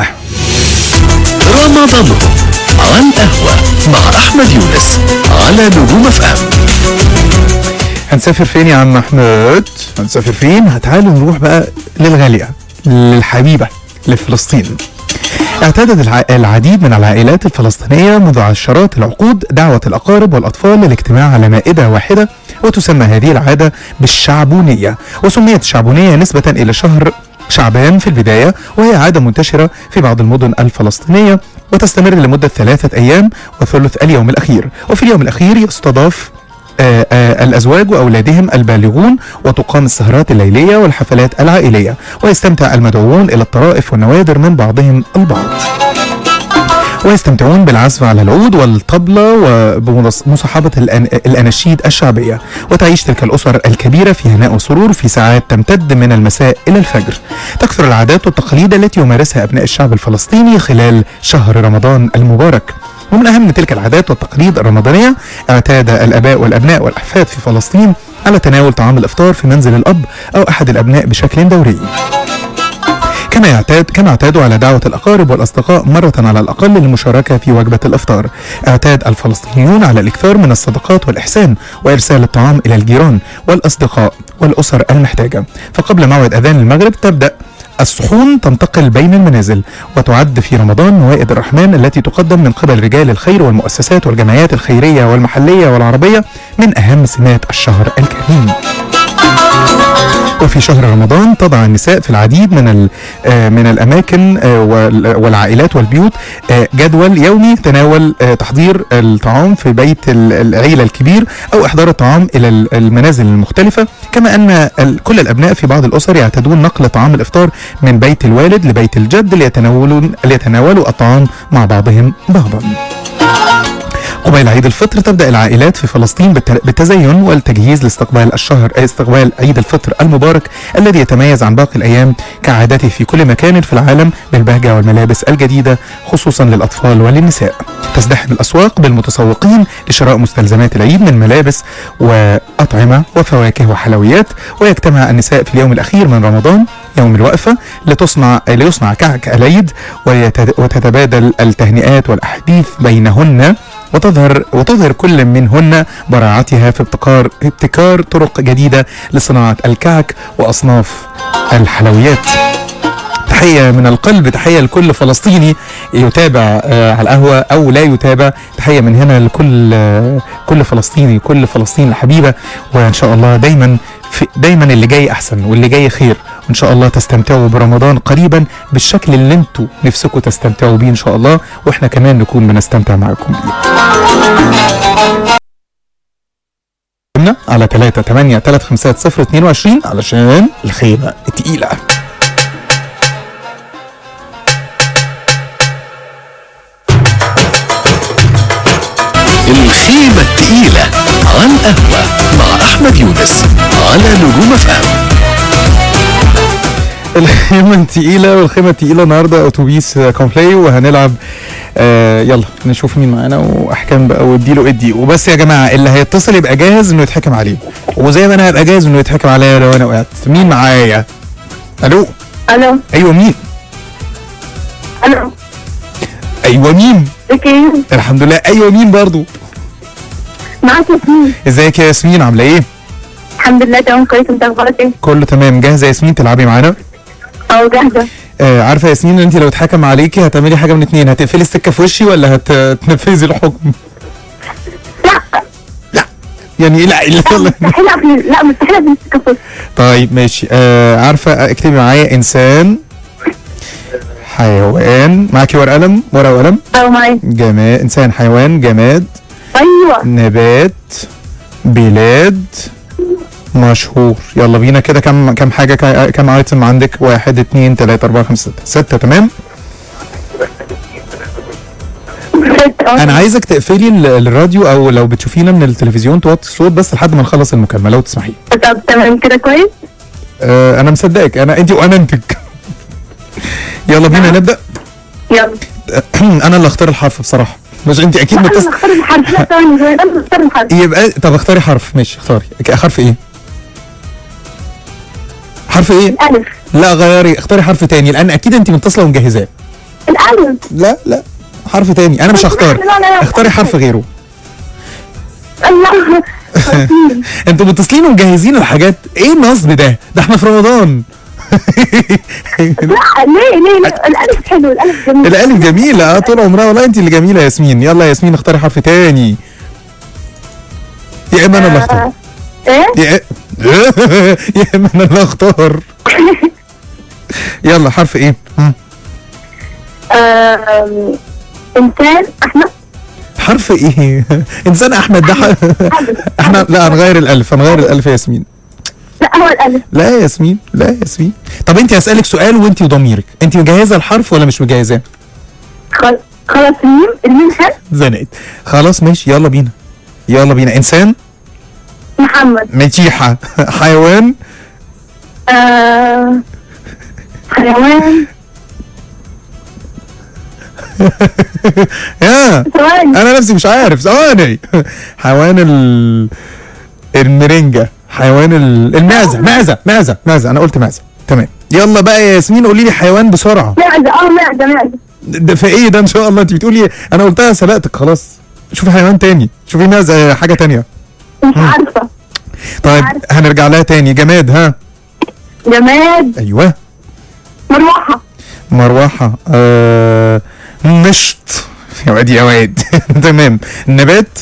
رمضان على القهوة مع أحمد يونس على نجوم اف ام هنسافر فين يا عم احمد هنسافر فين هتعالوا نروح بقى للغالية للحبيبة لفلسطين اعتادت الع- العديد من العائلات الفلسطينية منذ عشرات العقود دعوة الأقارب والأطفال للاجتماع على مائدة واحدة وتسمى هذه العادة بالشعبونية وسميت الشعبونية نسبة إلى شهر شعبان في البداية وهي عادة منتشرة في بعض المدن الفلسطينية وتستمر لمدة ثلاثة أيام وثلث اليوم الأخير وفي اليوم الأخير يستضاف آه، آه، الأزواج وأولادهم البالغون وتقام السهرات الليلية والحفلات العائلية ويستمتع المدعوون إلى الطرائف والنوادر من بعضهم البعض ويستمتعون بالعزف على العود والطبلة وبمصاحبة الأن- الأناشيد الشعبية وتعيش تلك الأسر الكبيرة في هناء وسرور في ساعات تمتد من المساء إلى الفجر تكثر العادات والتقاليد التي يمارسها أبناء الشعب الفلسطيني خلال شهر رمضان المبارك ومن أهم تلك العادات والتقاليد الرمضانية اعتاد الآباء والأبناء والأحفاد في فلسطين على تناول طعام الإفطار في منزل الأب أو أحد الأبناء بشكل دوري كما يعتاد كما اعتادوا على دعوة الأقارب والأصدقاء مرة على الأقل للمشاركة في وجبة الإفطار اعتاد الفلسطينيون على الإكثار من الصدقات والإحسان وإرسال الطعام إلى الجيران والأصدقاء والأسر المحتاجة فقبل موعد أذان المغرب تبدأ الصحون تنتقل بين المنازل وتعد في رمضان موائد الرحمن التي تقدم من قبل رجال الخير والمؤسسات والجمعيات الخيرية والمحلية والعربية من أهم سمات الشهر الكريم وفي شهر رمضان تضع النساء في العديد من ال- آه، من الاماكن آه، وال- والعائلات والبيوت آه، جدول يومي تناول آه، تحضير الطعام في بيت ال- العيله الكبير او احضار الطعام الى ال- المنازل المختلفه كما ان ال- كل الابناء في بعض الاسر يعتادون نقل طعام الافطار من بيت الوالد لبيت الجد ليتناولون ليتناولوا الطعام مع بعضهم بعضا قبيل عيد الفطر تبدا العائلات في فلسطين بالت- بالتزين والتجهيز لاستقبال الشهر استقبال عيد الفطر المبارك الذي يتميز عن باقي الايام كعادته في كل مكان في العالم بالبهجه والملابس الجديده خصوصا للاطفال وللنساء. تزدحم الاسواق بالمتسوقين لشراء مستلزمات العيد من ملابس واطعمه وفواكه وحلويات ويجتمع النساء في اليوم الاخير من رمضان يوم الوقفة لتصنع ليصنع كعك العيد ويت- وتتبادل التهنئات والأحاديث بينهن وتظهر وتظهر كل منهن براعتها في ابتكار ابتكار طرق جديدة لصناعة الكعك وأصناف الحلويات. تحية من القلب تحية لكل فلسطيني يتابع آه على القهوة أو لا يتابع تحية من هنا لكل آه كل فلسطيني كل فلسطين الحبيبة وإن شاء الله دايما في دايما اللي جاي أحسن واللي جاي خير وإن شاء الله تستمتعوا برمضان قريبا بالشكل اللي انتوا نفسكم تستمتعوا بيه إن شاء الله وإحنا كمان نكون بنستمتع معاكم بيه على 3 8 3 5 0 22 علشان الخيمة التقيلة الخيمة التقيلة على القهوة مع أحمد يونس على نجوم اف ام الخيمة التقيلة والخيمة التقيلة النهاردة أتوبيس آه، كومبلاي وهنلعب آه يلا نشوف مين معانا وأحكام بقى واديله ادي وبس يا جماعة اللي هيتصل يبقى جاهز إنه يتحكم عليه وزي ما أنا هبقى جاهز إنه يتحكم عليا لو أنا وقعت مين معايا؟ ألو الو أيوه مين؟ الو أيوه مين؟ ازيك يا يوسف؟ الحمد لله أيوه مين برضو؟ معاك ياسمين ازيك يا ياسمين عاملة إيه؟ الحمد لله تمام كويس انت اخبارك ايه؟ كله تمام جاهزة يا ياسمين تلعبي معانا؟ اه جاهزه آه عارفة يا ياسمين إن أنت لو اتحكم عليكي هتعملي حاجة من اتنين هتقفلي السكة في وشي ولا هتنفذي الحكم؟ لا لا يعني لا لا لا مستحيل اقفل لا مستحيل اقفل الكفر طيب ماشي آه عارفه اكتبي معايا انسان حيوان معاكي ورقه قلم ورقه وقلم اه معايا جماد انسان حيوان جماد ايوه نبات بلاد مشهور يلا بينا كده كم كم حاجه كا- كم ايتم عندك واحد اتنين تلاته اربعه خمسه سته سته تمام ست اه انا عايزك تقفلي ال- الراديو او لو بتشوفينا من التلفزيون توطي الصوت بس لحد ما نخلص المكالمه لو تسمحي طب تمام كده كويس آه انا مصدقك انا انت وامانتك يلا بينا نبدا يلا انا اللي اختار الحرف بصراحه مش انت اكيد لا انا متصل اختار الحرف لا ثواني ثواني انا اختار الحرف يبقى طب اختاري حرف ماشي اختاري حرف ايه حرف ايه الالف لا غيري اختاري حرف تاني لان اكيد انت متصله ومجهزاه الالف لا لا حرف تاني انا مش هختار لا، لا، لا. اختاري حرف غيره الله انتوا متصلين ومجهزين الحاجات ايه النصب ده ده احنا في رمضان لا ليه ليه لا الالف حلو الالف جميل الالف جميله اه طول عمرها والله انت اللي جميله يا ياسمين يلا يا ياسمين اختاري حرف تاني يا اما انا اللي اختار ايه يا يا اما انا اللي اختار يلا حرف ايه مم. آم، انسان احمد حرف ايه انسان احمد ده ح- احنا لا هنغير الالف هنغير الالف يا ياسمين لا هو الالف لا يا ياسمين لا يا ياسمين طب انت هسألك سؤال وانت وضميرك انت مجهزه الحرف ولا مش مجهزاه خل- خلاص الميم الميم حلو زنقت خلاص ماشي يلا بينا يلا بينا انسان محمد متيحه حيوان آه، حيوان يا ثواني انا نفسي مش عارف ثواني حيوان ال المرنجة حيوان ال... المعزة معزة معزة معزة انا قلت معزة تمام يلا بقى يا ياسمين قولي لي حيوان بسرعة معدة اه معدة معدة ده في ايه ده ان شاء الله انت بتقولي انا قلتها سبقتك خلاص شوفي حيوان تاني شوفي معزة حاجة تانية مش عارفة طيب عارفة. هنرجع لها تاني جماد ها جماد ايوه مروحة مروحة آه... مشط يا واد يا واد تمام نبات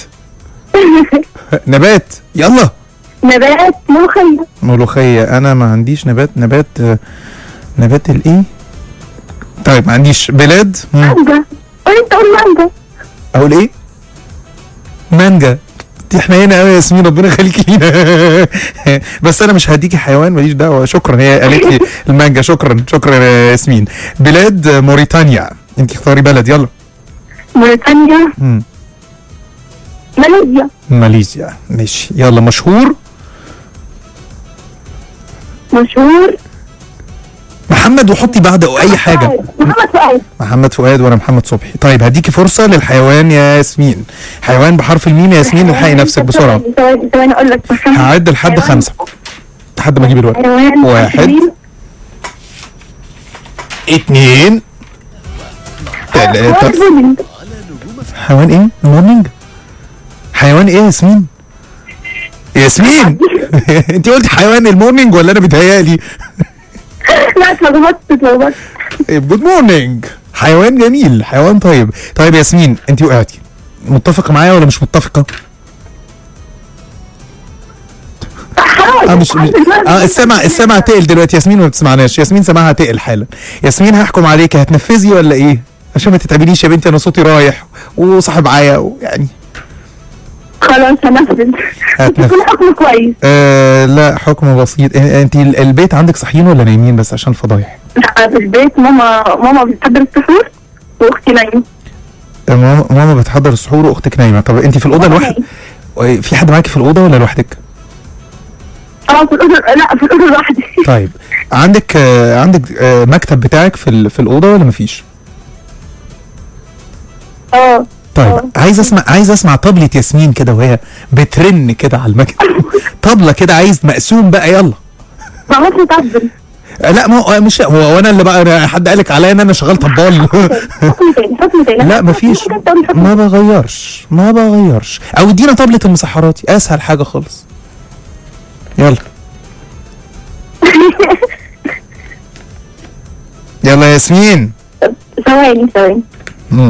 نبات يلا نبات ملوخية ملوخية أنا ما عنديش نبات نبات آه، نبات الإيه؟ طيب ما عنديش بلاد مم. مانجا قولي انت قول مانجا أقول إيه؟ مانجا دي حنينة قوي يا ياسمين ربنا يخليكي لينا بس أنا مش هديكي حيوان ماليش دعوة شكرا هي قالت لي المانجا شكرا شكرا يا ياسمين بلاد آه، موريتانيا أنت اختاري بلد يلا موريتانيا مم. ماليزيا ماليزيا ماشي يلا مشهور مشهور محمد وحطي بعده أي حاجة محمد فؤاد محمد فؤاد وانا محمد صبحي طيب هديكي فرصه للحيوان يا ياسمين حيوان بحرف الميم يا ياسمين الحقي نفسك بسرعه ثواني ثواني ثواني اقول لك محمد. هعد لحد حيوان- خمسه لحد ما اجيب الورق حيوان واحد حليم. اتنين حيوان تلاته بودنج. حيوان ايه؟ مورنينج حيوان ايه يا ياسمين؟ ياسمين انت قلت حيوان المورنينج ولا انا بيتهيألي؟ لا اتلخبطت اتلخبطت جود مورنينج حيوان جميل حيوان طيب طيب ياسمين انت وقعتي متفقه معايا ولا مش متفقه؟ حرام اه مش مش- اه السمع السمع تقل دلوقتي ياسمين ما بتسمعناش ياسمين سمعها تقل حالا ياسمين هحكم عليك هتنفذي ولا ايه عشان ما تتعبنيش يا بنتي انا صوتي رايح وصاحب عيا يعني خلاص هنفذ هتنفذ. يكون حكم كويس آه لا حكم بسيط آه، انت ال- البيت عندك صحيين ولا نايمين بس عشان الفضايح لا في البيت ماما ماما بتحضر السحور واختي نايمه آه، ماما ماما بتحضر السحور واختك نايمه طب انت في الاوضه ماما لوحدك آه، في حد معاكي في الاوضه ولا لوحدك اه في الاوضه لا في الاوضه لوحدي طيب عندك آه عندك آه مكتب بتاعك في ال- في الاوضه ولا مفيش اه طيب آه. عايز اسمع عايز اسمع طبلة ياسمين كده وهي بترن كده على المكتب طبلة كده عايز مقسوم بقى يلا ما هو متعبل آه، لا ما هو مش هو وانا اللي بقى أنا حد قالك عليا ان انا شغال طبال حكم تاني حكم تاني لا مفيش ممكن تقولي حكم ما بغيرش ما بغيرش او ادينا طبلة المسحراتي اسهل حاجة خالص يلا يلا يا ياسمين ثواني ثواني مم.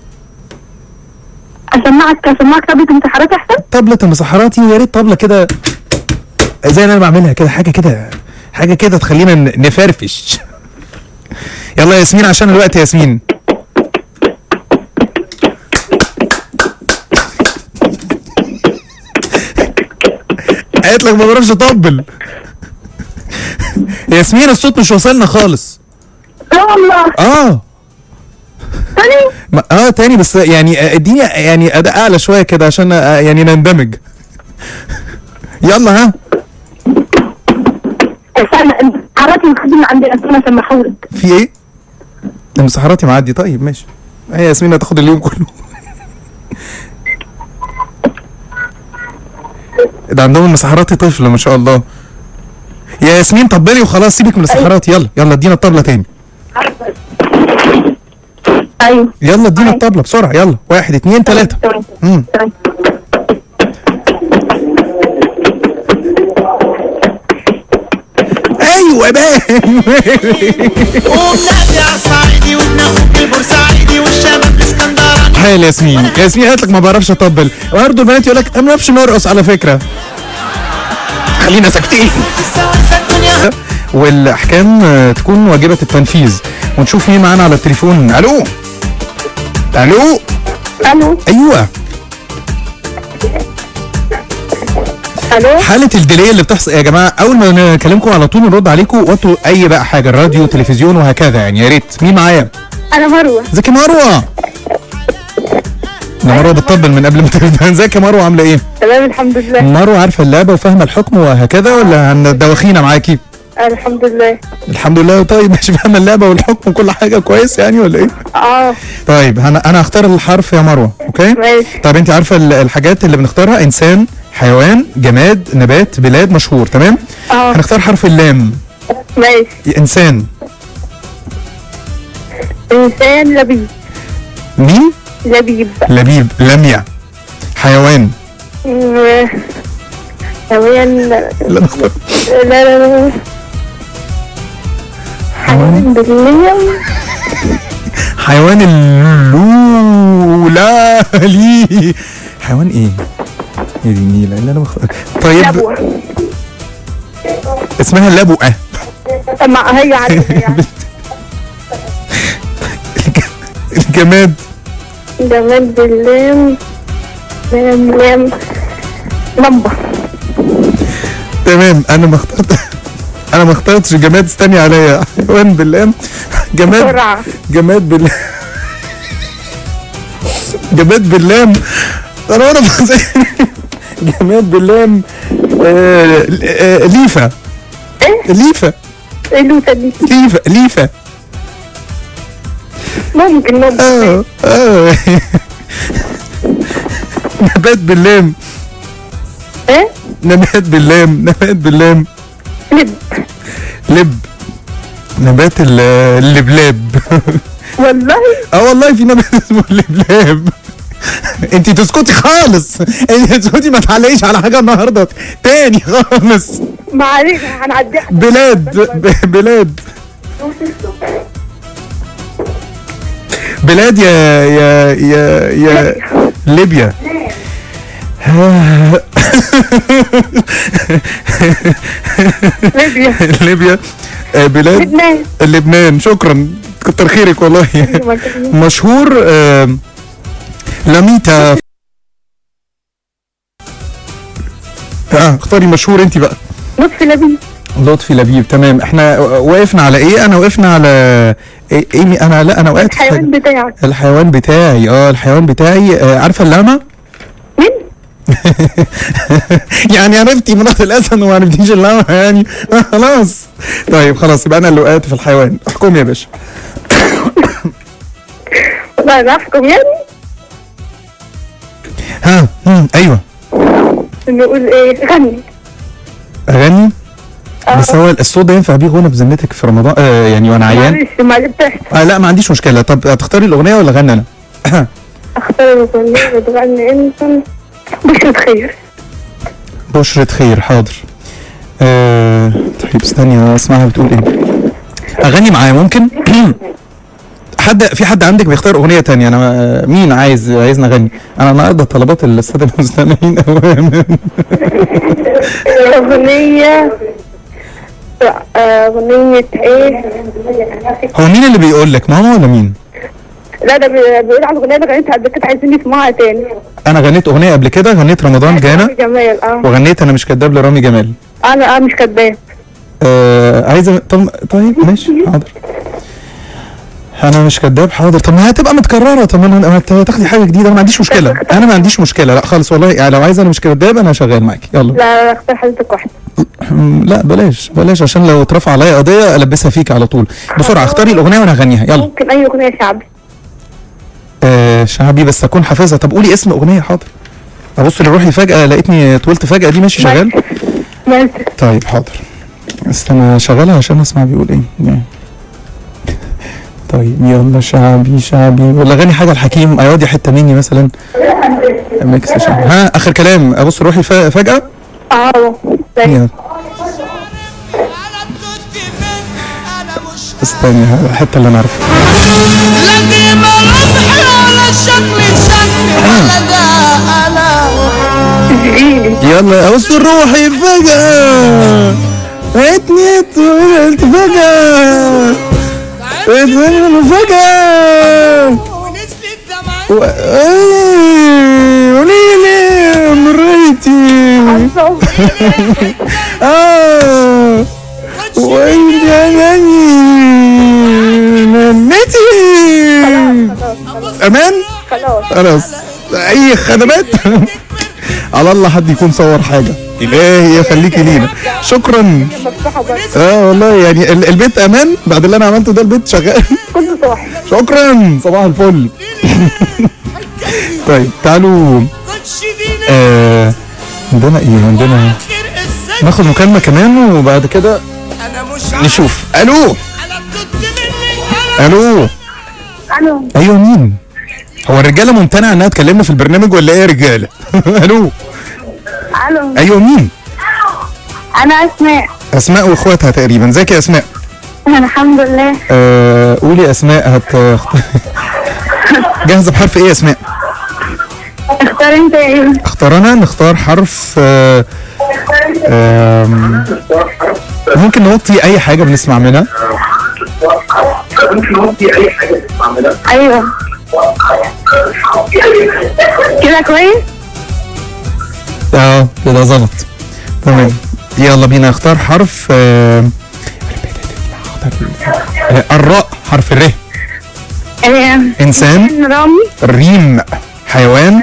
اسمعك اسمعك طبلة انتحارات احسن طبلة المسحراتي ويا ريت طبلة كده زي اللي انا بعملها كده حاجة كده حاجة كده تخلينا ن- نفرفش يلا يا ياسمين عشان الوقت يا ياسمين قالت لك ما بعرفش اطبل يا ياسمين الصوت مش واصلنا خالص لا والله اه تاني ما- اه تاني بس يعني آه، اديني يعني اداء اعلى شويه كده عشان آه، يعني نندمج يلا ها استنى عرفني مخدم عندنا استنى سمحولك في ايه؟ المسحراتي معدي طيب ماشي هي ياسمين هتاخد اليوم كله ده عندهم المسحراتي طفل ما شاء الله يا ياسمين طبلي وخلاص سيبك من المسحراتي يلا يلا ادينا الطبلة تاني ايوه يلا ادينا أيوة. الطبلة بسرعة يلا واحد اتنين تلاتة تمام مم. تمام ايوه بقى وبنادي على الصعيدي وبناخد البورسعيدي والشباب الاسكندراني حال ياسمين ياسمين قالت لك ما بعرفش اطبل برضه البنات يقول لك انا ما بعرفش نرقص على فكرة خلينا ساكتين السواسة الدنيا والاحكام آه، تكون واجبه التنفيذ ونشوف مين معانا على التليفون الو الو الو ايوه الو حاله الديلي اللي بتحصل يا جماعه اول ما نكلمكم على طول نرد عليكم وطوا اي بقى حاجه راديو تلفزيون وهكذا يعني يا ريت مين معايا انا مروه ازيك يا مروه ده مروه بتطبل من قبل ما تبدا ازيك يا مروه عامله ايه تمام الحمد لله مروه عارفه اللعبه وفاهمه الحكم وهكذا ولا هندوخينا معاكي الحمد لله الحمد لله طيب مش فاهمه اللعبه والحكم وكل حاجه كويس يعني ولا ايه اه طيب انا انا هختار الحرف يا مروه اوكي ماشي. طيب انت عارفه ال- الحاجات اللي بنختارها انسان حيوان جماد نبات بلاد مشهور تمام اه هنختار حرف اللام ماشي انسان انسان لبيب مين لبيب لبيب لميع حيوان مم. حيوان لا لا نختار لا لا لا حيوان بالليل حيوان اللولالي حيوان ايه يا دي النيلة اللي انا بختار طيب لبوة اسمها لبؤة ما هي عارفة يعني الجماد جمال باللام لام لام لمبة تمام انا ما اخترت انا ما اخترتش جماد استني عليا حيوان باللام جماد بسرعة جماد بالله جماد باللام انا وانا بز- جماد باللام آه آه ليفا ايه ليفا ايه اللوتة دي ليفا ليفا ممكن ممكن اه اه نبات باللام ايه نبات باللام نبات باللام لب لب نبات ال- اللبلاب والله اه والله في نبات اسمه اللبلاب انت تسكتي خالص انت تسكتي ما تعلقيش على حاجه النهارده تاني خالص معلش هنعديها بلاد ب- بلاد بلاد يا يا يا يا ليبيا ليبيا ليبيا آه، بلاد لبنان لبنان شكرا كتر خيرك والله مشهور آه، لاميتا اه اختاري مشهور انت بقى لطفي لبيب لطفي لبيب تمام احنا وقفنا على ايه انا وقفنا على ايه, إيه انا لا انا وقعت في الحيوان حاجة. بتاعك الحيوان بتاعي اه الحيوان بتاعي آه عارفه اللاما مين؟ يعني عرفتي مرات الاسد وما عرفتيش اللاما يعني آه خلاص طيب خلاص يبقى انا اللي وقعت في الحيوان احكم يا باشا لا لا احكم يعني ها مم. ايوه نقول ايه غني اغني بس هو الصوت ده ينفع بيه غنى بذمتك في رمضان آه يعني وانا عيان معلش ما بتحصل آه لا ما عنديش مشكله طب هتختاري الاغنيه ولا غنى انا اختار الاغنية بتغني انت بشرة خير بشرة خير حاضر آه طيب استني اسمعها بتقول ايه اغني معايا ممكن حد في حد عندك بيختار اغنيه تانية انا آه، مين عايز عايزني اغني انا النهارده طلبات الساده المستمعين أوامر. اغنية اغنية ايه هو مين اللي بيقول لك ماما ولا مين لا ده بي- بيقول على الاغنية اللي غنيتها قبل كده عايزين نسمعها تاني انا غنيت اغنيه قبل كده غنيت رمضان جانا جمال اه وغنيت انا مش كداب لرامي جمال انا اه مش كداب آه عايزه طب طيب ماشي حاضر انا مش كداب حاضر طب ما هتبقى متكرره طب ما انا ما انت تاخدي حاجه جديده انا ما عنديش مشكله انا ما عنديش مشكله لا خالص والله يعني لو عايزه انا مش كداب انا شغال معاكي يلا لا لا اختار حضرتك واحده مم، لا بلاش بلاش عشان لو اترفع عليا قضيه البسها فيك على طول بسرعه اختاري الاغنيه وانا هغنيها يلا ممكن اي اغنيه شعبي آه شعبي بس اكون حافظها طب قولي اسم اغنيه حاضر ابص لروحي فجاه لقيتني طولت فجاه دي ماشي شغال بس طيب حاضر استنى شغالها عشان اسمع بيقول ايه طيب يلا شعبي شعبي ولا غني حاجه الحكيم ايادي حته مني مثلا ميكس شعبي ها اخر كلام ابص لروحي ف- فجاه اه بس يلا استني ها، الحته اللي انا عارفها لا دي ملامحي ولا شكلي شكلي ولا ده انا يلا ابص لروحي فجاه لقيتني اتولدت فجاه اتولدت فجاه ونزلت دمعتي و- إيه، قولي لي مريتي اه وانت يعني نمتي امان خلاص خلاص اي خدمات على الله حد يكون صور حاجه الهي يخليكي لينا شكرا مفتوحه بس اه والله يعني ال- البيت امان بعد اللي انا عملته ده البيت شغال كله صح شكرا صباح الفل طيب تعالوا كنتش دي آه عندنا ايه عندنا غير الزين ناخد مكالمة كمان وبعد كده انا مش عارف نشوف الو انا كنت مني انا الو الو ايوه مين هو الرجاله ممتنعه انها تكلمنا في البرنامج ولا ايه يا رجاله الو الو ايوه مين انا اسماء اسماء واخواتها تقريبا ازيك يا اسماء الحمد لله آه قولي اسماء هت جاهزه بحرف ايه يا اسماء اختار انت ايه اختار انا نختار حرف آه آم، ممكن نوطي اي حاجه بنسمع منها ايوه كده كويس اه كده ظبط تمام يلا بينا اختار حرف آه آه، الراء حرف الر آه، انسان رامي الريم حيوان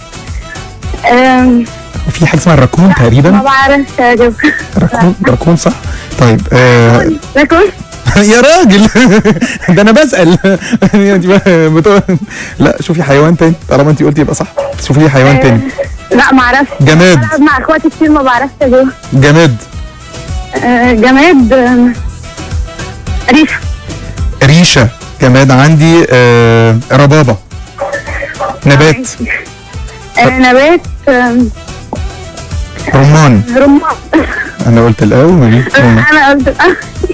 آم، وفي حاجه اسمها الراكون ما تقريبا بعرفش اجيب راكون راكون صح طيب آه ركون يا راجل ده انا بسال يعني بتقول- لا شوفي حيوان تاني طالما انت قلتي يبقى صح شوفي لي حيوان تاني لا ما اعرفش جماد بلعب مع اخواتي كتير ما بعرفش اجيب جماد آه، جماد آم، ريشه ريشه جماد عندي آه ربابه نبات آه، نبات آم، رمان رمان انا قلت الاول رمان. انا قلت آه،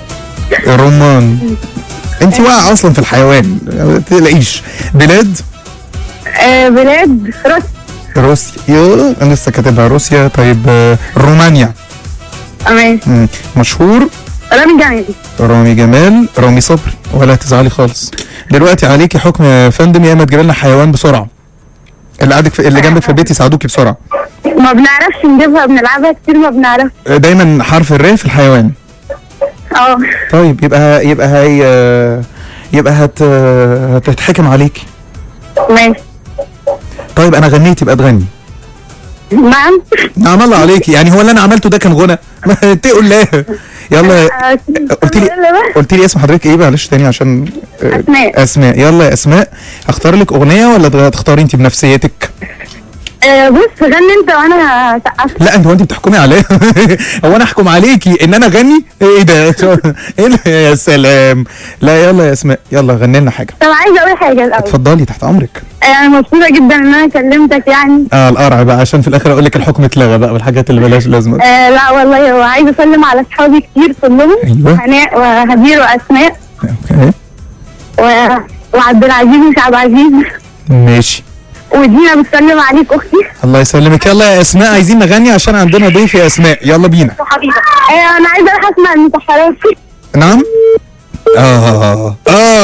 رمان انت واقعه اصلا في الحيوان ما تقلقيش بلاد آه، بلاد روسيا روسيا يا انا لسه كاتبها روسيا طيب آه، رومانيا تمام مم. مشهور رامي جميل رامي جمال رامي صبري ولا تزعلي خالص دلوقتي عليكي حكم يا فندم يا اما تجيب لنا حيوان بسرعه اللي قاعدك في اللي جنبك في البيت يساعدوكي بسرعه ما بنعرفش نجيبها بنلعبها كتير ما بنعرفش دايما حرف الر في الحيوان اه طيب يبقى يبقى هي يبقى هت هتتحكم عليكي ماشي طيب انا غنيت يبقى تغني نعم نعم الله عليكي يعني هو اللي انا عملته ده كان غنى ما اتقوا الله يلا آه، قلت لي يلا بقى. قلت لي اسم حضرتك ايه معلش تاني عشان آه، أسماء. اسماء يلا يا اسماء اختار لك اغنيه ولا تختاري انت بنفسيتك آه، بص غني انت وانا هسقف لا انت هو انت بتحكمي عليا هو انا احكم عليكي ان انا اغني ايه ده ايه ده؟ يا سلام لا يلا يا اسماء يلا غني لنا حاجه طب عايزه اقول حاجه الاول اتفضلي تحت امرك آه، انا مبسوطه جدا ان انا كلمتك يعني اه القرع بقى عشان في الاخر اقول لك الحكم اتلغى بقى والحاجات اللي ملهاش لازمه آه لا والله هو عايزه اسلم على اصحابي كتير كلهم أيوة. هناء وهدير واسماء اوكي و... وعبد العزيز وشعب عزيز ماشي ودينا بتسلم عليك اختي الله يسلمك يلا يا اسماء عايزين نغني عشان عندنا ضيف يا اسماء يلا بينا وحبيبه آه انا عايزه اروح اسمع المنتحرات نعم اه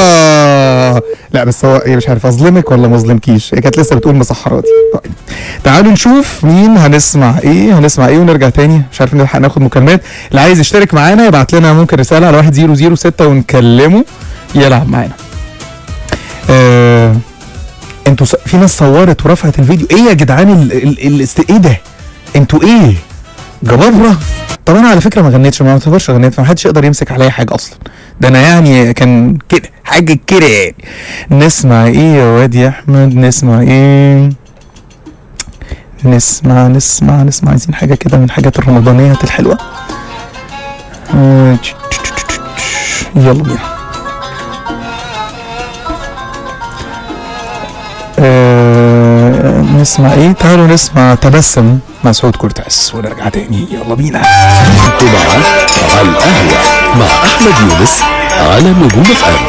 اه لا بس هو ايه مش عارف اظلمك ولا ما اظلمكيش هي كانت لسه بتقول مسحراتي طيب تعالوا نشوف مين هنسمع ايه هنسمع ايه ونرجع تاني مش عارف نلحق ناخد مكالمات اللي عايز يشترك معانا يبعت لنا ممكن رساله على 1006 ونكلمه يلعب معانا آه انتوا س... في ناس صورت ورفعت الفيديو ايه يا جدعان ال... ال... ال... است... ايه ده انتوا ايه جبابره طب انا على فكره ما غنيتش ما اعتبرش غنيت فمحدش يقدر يمسك عليا حاجه اصلا ده انا يعني كان كده حاجه كده يعني نسمع ايه يا واد يا احمد نسمع ايه نسمع نسمع نسمع عايزين حاجه كده من الحاجات الرمضانيات الحلوه آه، تش- تش- تش- تش- تش. يلا بينا آه، نسمع ايه تعالوا نسمع تبسم مع سعود كورتاس ونرجع تاني يلا بينا انتوا مع على القهوة مع أحمد يونس على نجوم اف ام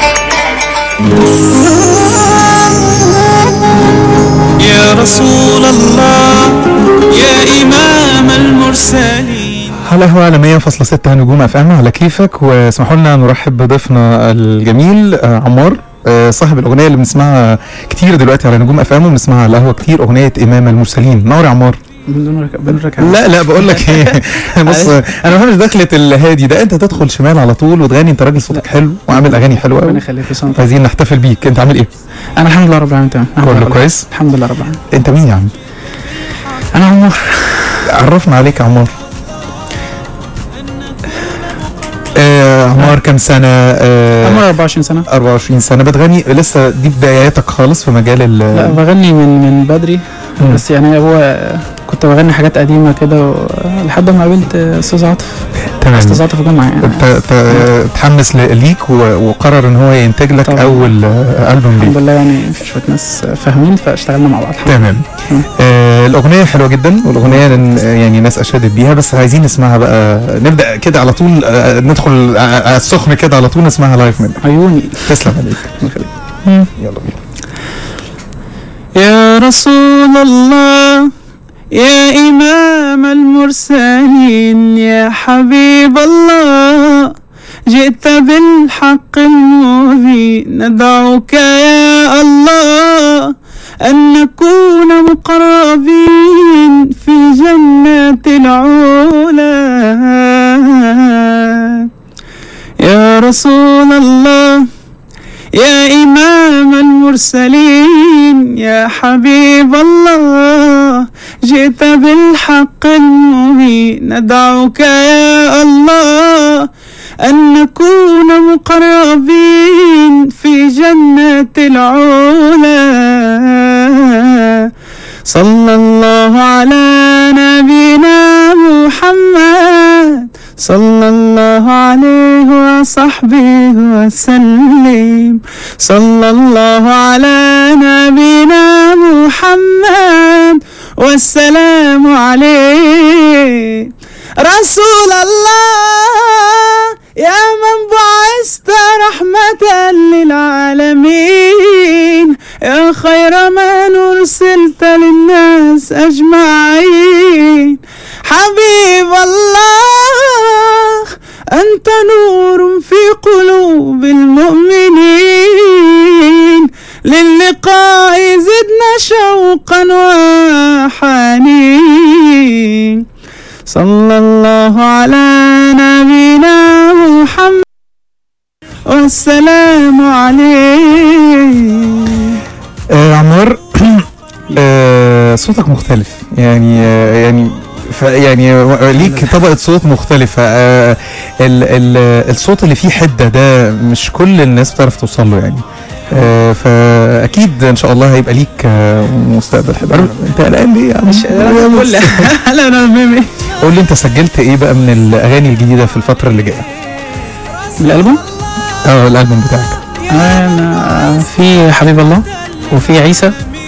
يا رسول الله يا إمام المرسلين على هو على 100.6 نجوم اف ام على كيفك واسمحوا لنا نرحب بضيفنا الجميل آه، عمار آه، صاحب الاغنيه اللي بنسمعها كتير دلوقتي على نجوم اف ام وبنسمعها على القهوه كتير اغنيه امام المرسلين نور يا عمار بنرك لا لا بقول لك ايه بص انا ما بحبش دخلة الهادي ده انت تدخل شمال على طول وتغني انت راجل صوتك حلو وعامل اغاني حلوه ربنا قوي يخليك يا سلام. عايزين نحتفل بيك انت عامل ايه انا الحمد لله رب العالمين تمام الحمد كله لله رب كويس؟ العالمين. الحمد لله رب العالمين انت مين يا عم انا عمر عرفنا عليك يا عمار آه عمار كم سنه آه عمر 24 سنه 24 سنه بتغني لسه دي بداياتك خالص في مجال ال لا بغني من من بدري مم. بس يعني هو كنت بغني حاجات قديمه كده و- لحد ما قابلت استاذ عاطف تمام استاذ عاطف الجامعه يعني انت ت- تحمس ل- ليك و- وقرر ان هو ينتج لك طبعا. اول آه، البوم الحمد ليك لله يعني في شويه ناس فاهمين فاشتغلنا مع بعض الحمد لله. تمام مم. آه الاغنيه حلوه جدا والاغنيه ن- يعني ناس اشادت بيها بس عايزين نسمعها بقى نبدا كده على طول آه ندخل آه، على السخن كده على طول نسمعها لايف منك عيوني تسلم عليك يلا بينا يا رسول الله يا إمام المرسلين يا حبيب الله جئت بالحق المبين ندعوك يا الله أن نكون مقربين في جنات العلا يا رسول الله يا إمام المرسلين يا حبيب الله جئت بالحق المبين ندعوك يا الله أن نكون مقربين في جنة العلا صلى الله على نبينا محمد صلى الله عليه وصحبه وسلم صلى الله على نبينا محمد والسلام عليه رسول الله يا من بعثت رحمة للعالمين يا خير من أرسلت للناس أجمعين حبيب الله أنت نور في قلوب المؤمنين للقاء زدنا شوقا وحنين صلى الله على نبينا محمد والسلام عليه آه عمار آه صوتك مختلف يعني آه يعني ف يعني ليك طبقة صوت مختلفة آه ال ال الصوت اللي فيه حدة ده مش كل الناس بتعرف توصل له يعني آه فأكيد إن شاء الله هيبقى ليك آه مستقبل حلو أنت قلقان ليه يا عم؟ لا لا لا لا قول لي أنت سجلت إيه بقى من الأغاني الجديدة في الفترة اللي جاية؟ الألبوم اه الألبوم بتاعك أنا في حبيب الله وفي عيسى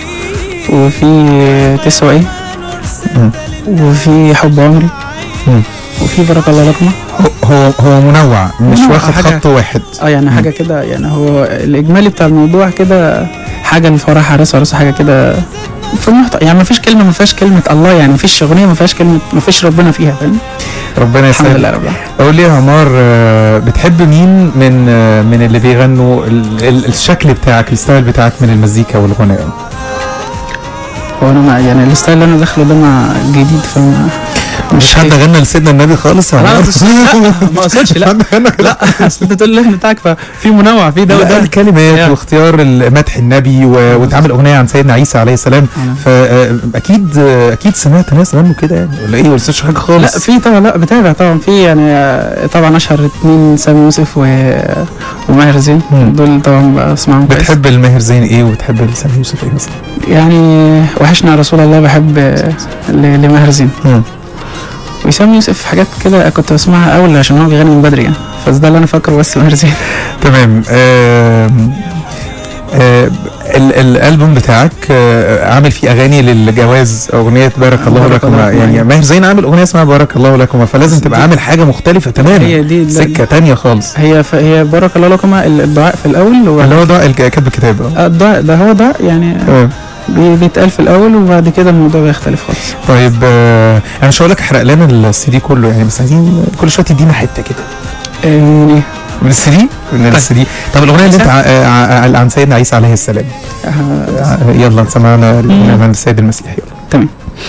وفي تسوى ايه مم. وفي حب عمري مم. وفي بارك الله لكم هو هو هو منوع مش منوع، واخد حاجة- خط واحد اه يعني حاجه كده يعني هو الاجمالي بتاع الموضوع كده حاجه الفرح عريس عروسه حاجه كده في المحتوى يعني ما فيش كلمه ما فيهاش كلمه الله يعني ما فيش اغنيه ما فيهاش كلمه ما فيش ربنا فيها فاهم ربنا الحمد يسهل لله رب العالمين قول لي يا عمار آه، بتحب مين من آه، من اللي بيغنوا ال- ال- الشكل بتاعك الستايل بتاعك من المزيكا والغناء هو انا ما يعني الستايل اللي انا داخله ده مع جديد فما مش حد غنى لسيدنا النبي خالص يا لا عمار؟ بس- لا، ما اقصدش لا حد غنى كده؟ لا اصل انت تقول اللحن بتاعك ففي منوع في ده لا وده الكلمات يعني. واختيار ال- مدح النبي و- وتعمل اغنيه عن سيدنا عيسى عليه السلام نعم. فاكيد اكيد سمعت ناس غنوا كده يعني ولا ايه ولا سمعتش حاجه لا خالص في طبعا لا بتابع طبعا في يعني آه، طبعا اشهر اتنين سامي يوسف و... وماهر زين مم. دول طبعا بسمعهم كويس. بتحب الماهر زين ايه وبتحب لسان يوسف ايه مثلا؟ يعني وحشنا يا رسول الله بحب آه، ل- لماهر زين مم. وسام يوسف حاجات كده كنت بسمعها اول عشان هو بيغني من بدري يعني بس ده اللي انا فاكره بس ماهر زين تمام آم، آه، ال- الالبوم بتاعك آه، عامل فيه اغاني للجواز اغنيه بارك الله بارك لكم الله لكم. يعني ماهر زين عامل اغنيه اسمها بارك الله لكم فلازم تبقى عامل حاجه مختلفه هي تماما دي سكه تانية خالص هي ف... هي بارك الله لكم الدعاء في الاول و... اللي هو ده الك- كاتب الكتاب آه. آه، الدعاء ده هو ده يعني تمام بي- بيتقال في الاول وبعد كده الموضوع بيختلف خالص طيب آه، انا مش هقول لك احرق لنا السي دي كله يعني بس عايزين كل شويه تدينا حته كده يعني من السي دي من السي دي طب الاغنيه اللي انت ع- آه، ع- عن سيدنا عيسى عليه السلام آه، آه، يلا سمعنا الاغنيه عن السيد المسيح يلا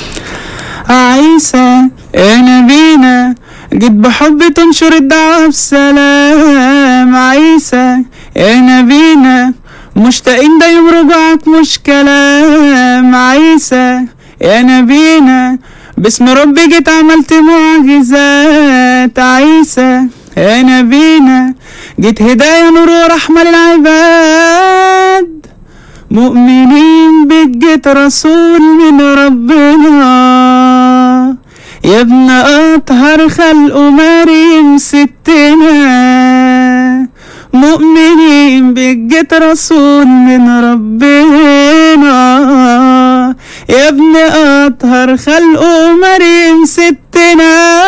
عيسى يا نبينا جيت بحب تنشر الدعوة بسلام عيسى يا نبينا مشتاقين ده يوم رجوعك مش كلام عيسى يا نبينا باسم ربي جيت عملت معجزات عيسى يا نبينا جيت هداية نور ورحمة للعباد مؤمنين بك جيت رسول من ربنا يا ابن أطهر خلق مريم ستنا مؤمنين بك جيت رسول من ربنا يا ابن أطهر خلق مريم ستنا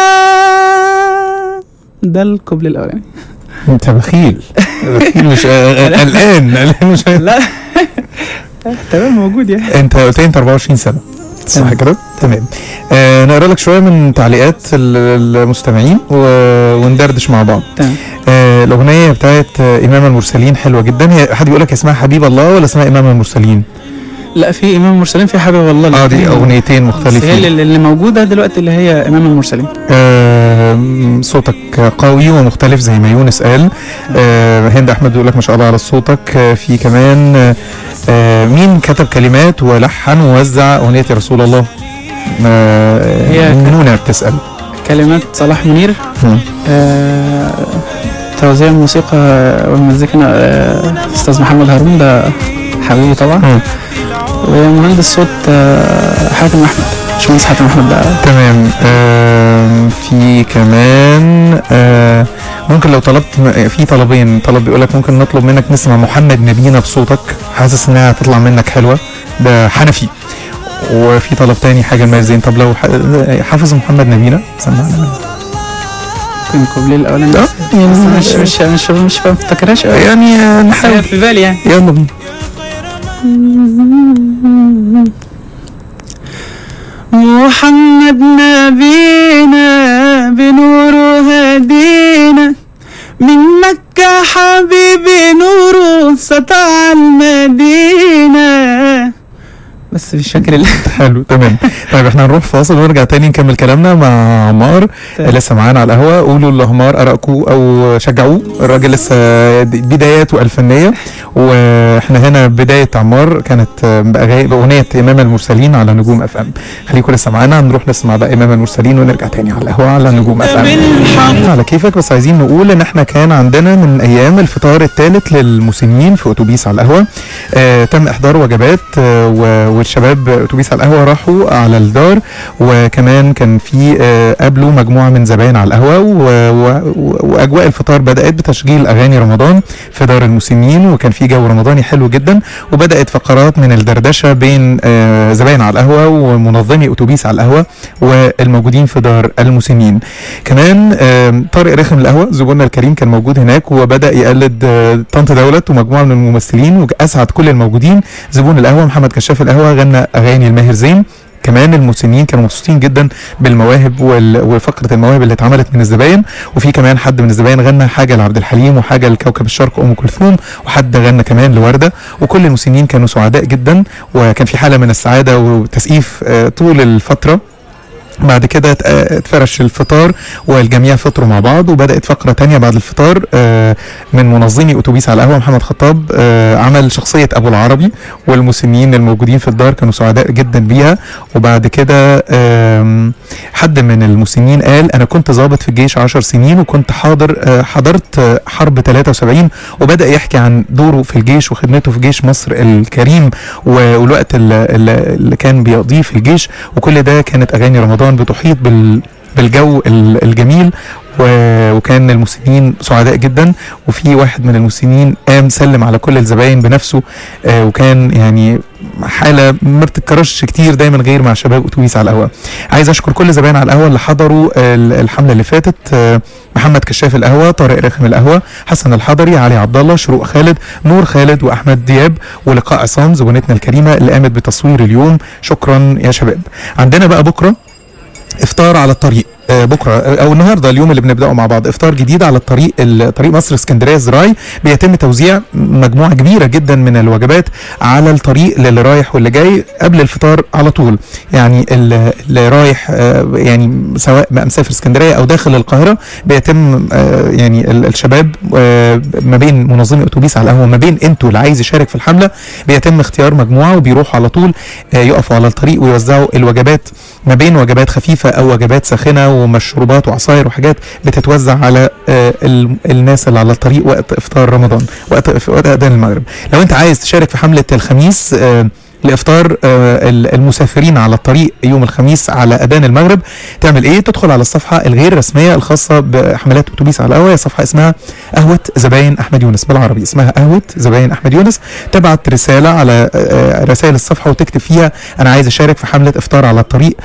ده القبل الأولاني انت بخيل بخيل مش آه، آه، قلقان قلقان مش لا تمام موجود يعني انت قلت لي انت 24 سنه صح تمام. كده؟ تمام آه نقرا لك شويه من تعليقات ال- المستمعين و- وندردش مع بعض تمام آه الاغنيه بتاعت آه امام المرسلين حلوه جدا هي حد بيقول لك اسمها حبيب الله ولا اسمها امام المرسلين؟ لا في امام المرسلين في حبيب والله اه دي الاتنين. اغنيتين بس هي مختلفين اللي, اللي موجوده دلوقتي اللي هي امام المرسلين آه صوتك قوي ومختلف زي ما يونس قال آه هند احمد بيقول لك ما شاء الله على صوتك آه في كمان آه آه مين كتب كلمات ولحن ووزع اغنيه يا رسول الله آه هي كانت- نونا بتسال كلمات صلاح منير مم. آه توزيع الموسيقى والمزيكا آه استاذ محمد هارون ده حبيبي طبعا مم. ومهندس صوت آه حاتم احمد باشمهندس حاتم احمد ده تمام آم، في كمان آه، ممكن لو طلبت م- في طلبين طلب بيقول لك ممكن نطلب منك نسمع محمد نبينا بصوتك حاسس انها هتطلع منك حلوه ده حنفي وفي طلب تاني حاجه المازين طب لو ح- حافظ محمد نبينا سمعنا ممكن كوبليه الاولاني اه بس مش مش مش مش ما افتكرهاش قوي يعني آه، بس هي نحاول في بالي يعني يلا بينا محمد نبينا بنوره هدينا من مكة حبيبي نوره سطع المدينة بس بالشكل اللي حلو تمام طيب احنا هنروح فاصل ونرجع تاني نكمل كلامنا مع عمار طيب. لسه معانا على القهوه قولوا لعمار ارائكم او شجعوه الراجل لسه بداياته الفنيه واحنا هنا بدايه عمار كانت بأغا- باغنيه امام المرسلين على نجوم اف ام خليكم لسه معانا هنروح نسمع بقى امام المرسلين ونرجع تاني على القهوه على نجوم اف ام بالحق على كيفك بس عايزين نقول ان احنا كان عندنا من ايام الفطار الثالث للمسنين في اتوبيس على القهوه آه تم احضار وجبات آه و- والشباب اتوبيس على القهوه راحوا على الدار وكمان كان في آه قابلوا مجموعه من زباين على القهوه و- و- و- واجواء الفطار بدات بتشغيل اغاني رمضان في دار المسنين وكان في جو رمضاني حلو جدا وبدات فقرات من الدردشه بين آه زباين على القهوه ومنظمي اتوبيس على القهوه والموجودين في دار المسنين كمان آم، طارق رخم القهوه زبوننا الكريم كان موجود هناك وبدا يقلد آه، طنط دولت ومجموعه من الممثلين واسعد كل الموجودين زبون القهوه محمد كشاف القهوه غنى اغاني الماهر زين كمان المسنين كانوا مبسوطين جدا بالمواهب وال- وفقره المواهب اللي اتعملت من الزباين وفي كمان حد من الزباين غنى حاجه لعبد الحليم وحاجه لكوكب الشرق ام كلثوم وحد غنى كمان لورده وكل المسنين كانوا سعداء جدا وكان في حاله من السعاده وتسقيف آه، طول الفتره بعد كده ات- آه، اتفرش الفطار والجميع فطروا مع بعض وبدات فقره تانية بعد الفطار آه، من منظمي اتوبيس على القهوه محمد خطاب آه، عمل شخصيه ابو العربي والمسنين الموجودين في الدار كانوا سعداء جدا بيها وبعد كده آم، حد من المسنين قال انا كنت ضابط في الجيش 10 سنين وكنت حاضر آه، حضرت آه، حرب 73 وبدا يحكي عن دوره في الجيش وخدمته في جيش مصر الكريم و- والوقت اللي, اللي كان بيقضيه في الجيش وكل ده كانت اغاني رمضان بتحيط بال بالجو ال- الجميل و- وكان المسنين سعداء جدا وفي واحد من المسنين قام سلم على كل الزباين بنفسه آه، وكان يعني حاله ما بتتكررش كتير دايما غير مع شباب اتوبيس على القهوه عايز اشكر كل زباين على القهوه اللي حضروا ال- الحمله اللي فاتت آه، محمد كشاف القهوه طارق رخم القهوه حسن الحضري علي عبد الله شروق خالد نور خالد واحمد دياب ولقاء عصام زبونتنا الكريمه اللي قامت بتصوير اليوم شكرا يا شباب عندنا بقى بكره افطار على الطريق آه، بكره آه، او النهارده اليوم اللي بنبداه مع بعض افطار جديد على الطريق ال- طريق مصر اسكندريه الزراعي بيتم توزيع مجموعه كبيره جدا من الوجبات على الطريق للي رايح واللي جاي قبل الفطار على طول يعني ال- اللي رايح آه، يعني سواء بقى مسافر اسكندريه او داخل القاهره بيتم آه، يعني ال- الشباب آه، ما بين منظمي اتوبيس على القهوه ما بين انتوا اللي عايز يشارك في الحمله بيتم اختيار مجموعه وبيروحوا على طول آه، يقفوا على الطريق ويوزعوا الوجبات ما بين وجبات خفيفه او وجبات ساخنه ومشروبات وعصاير وحاجات بتتوزع على آه، ال- الناس اللي على الطريق وقت افطار رمضان وقت في وقت اذان المغرب لو انت عايز تشارك في حمله الخميس آه، لافطار آه، ال- المسافرين على الطريق يوم الخميس على اذان المغرب تعمل ايه تدخل على الصفحه الغير رسميه الخاصه بحملات اتوبيس على القهوه هي صفحه اسمها قهوه زباين احمد يونس بالعربي اسمها قهوه زباين احمد يونس تبعت رساله على آه، رسائل الصفحه وتكتب فيها انا عايز اشارك في حمله افطار على الطريق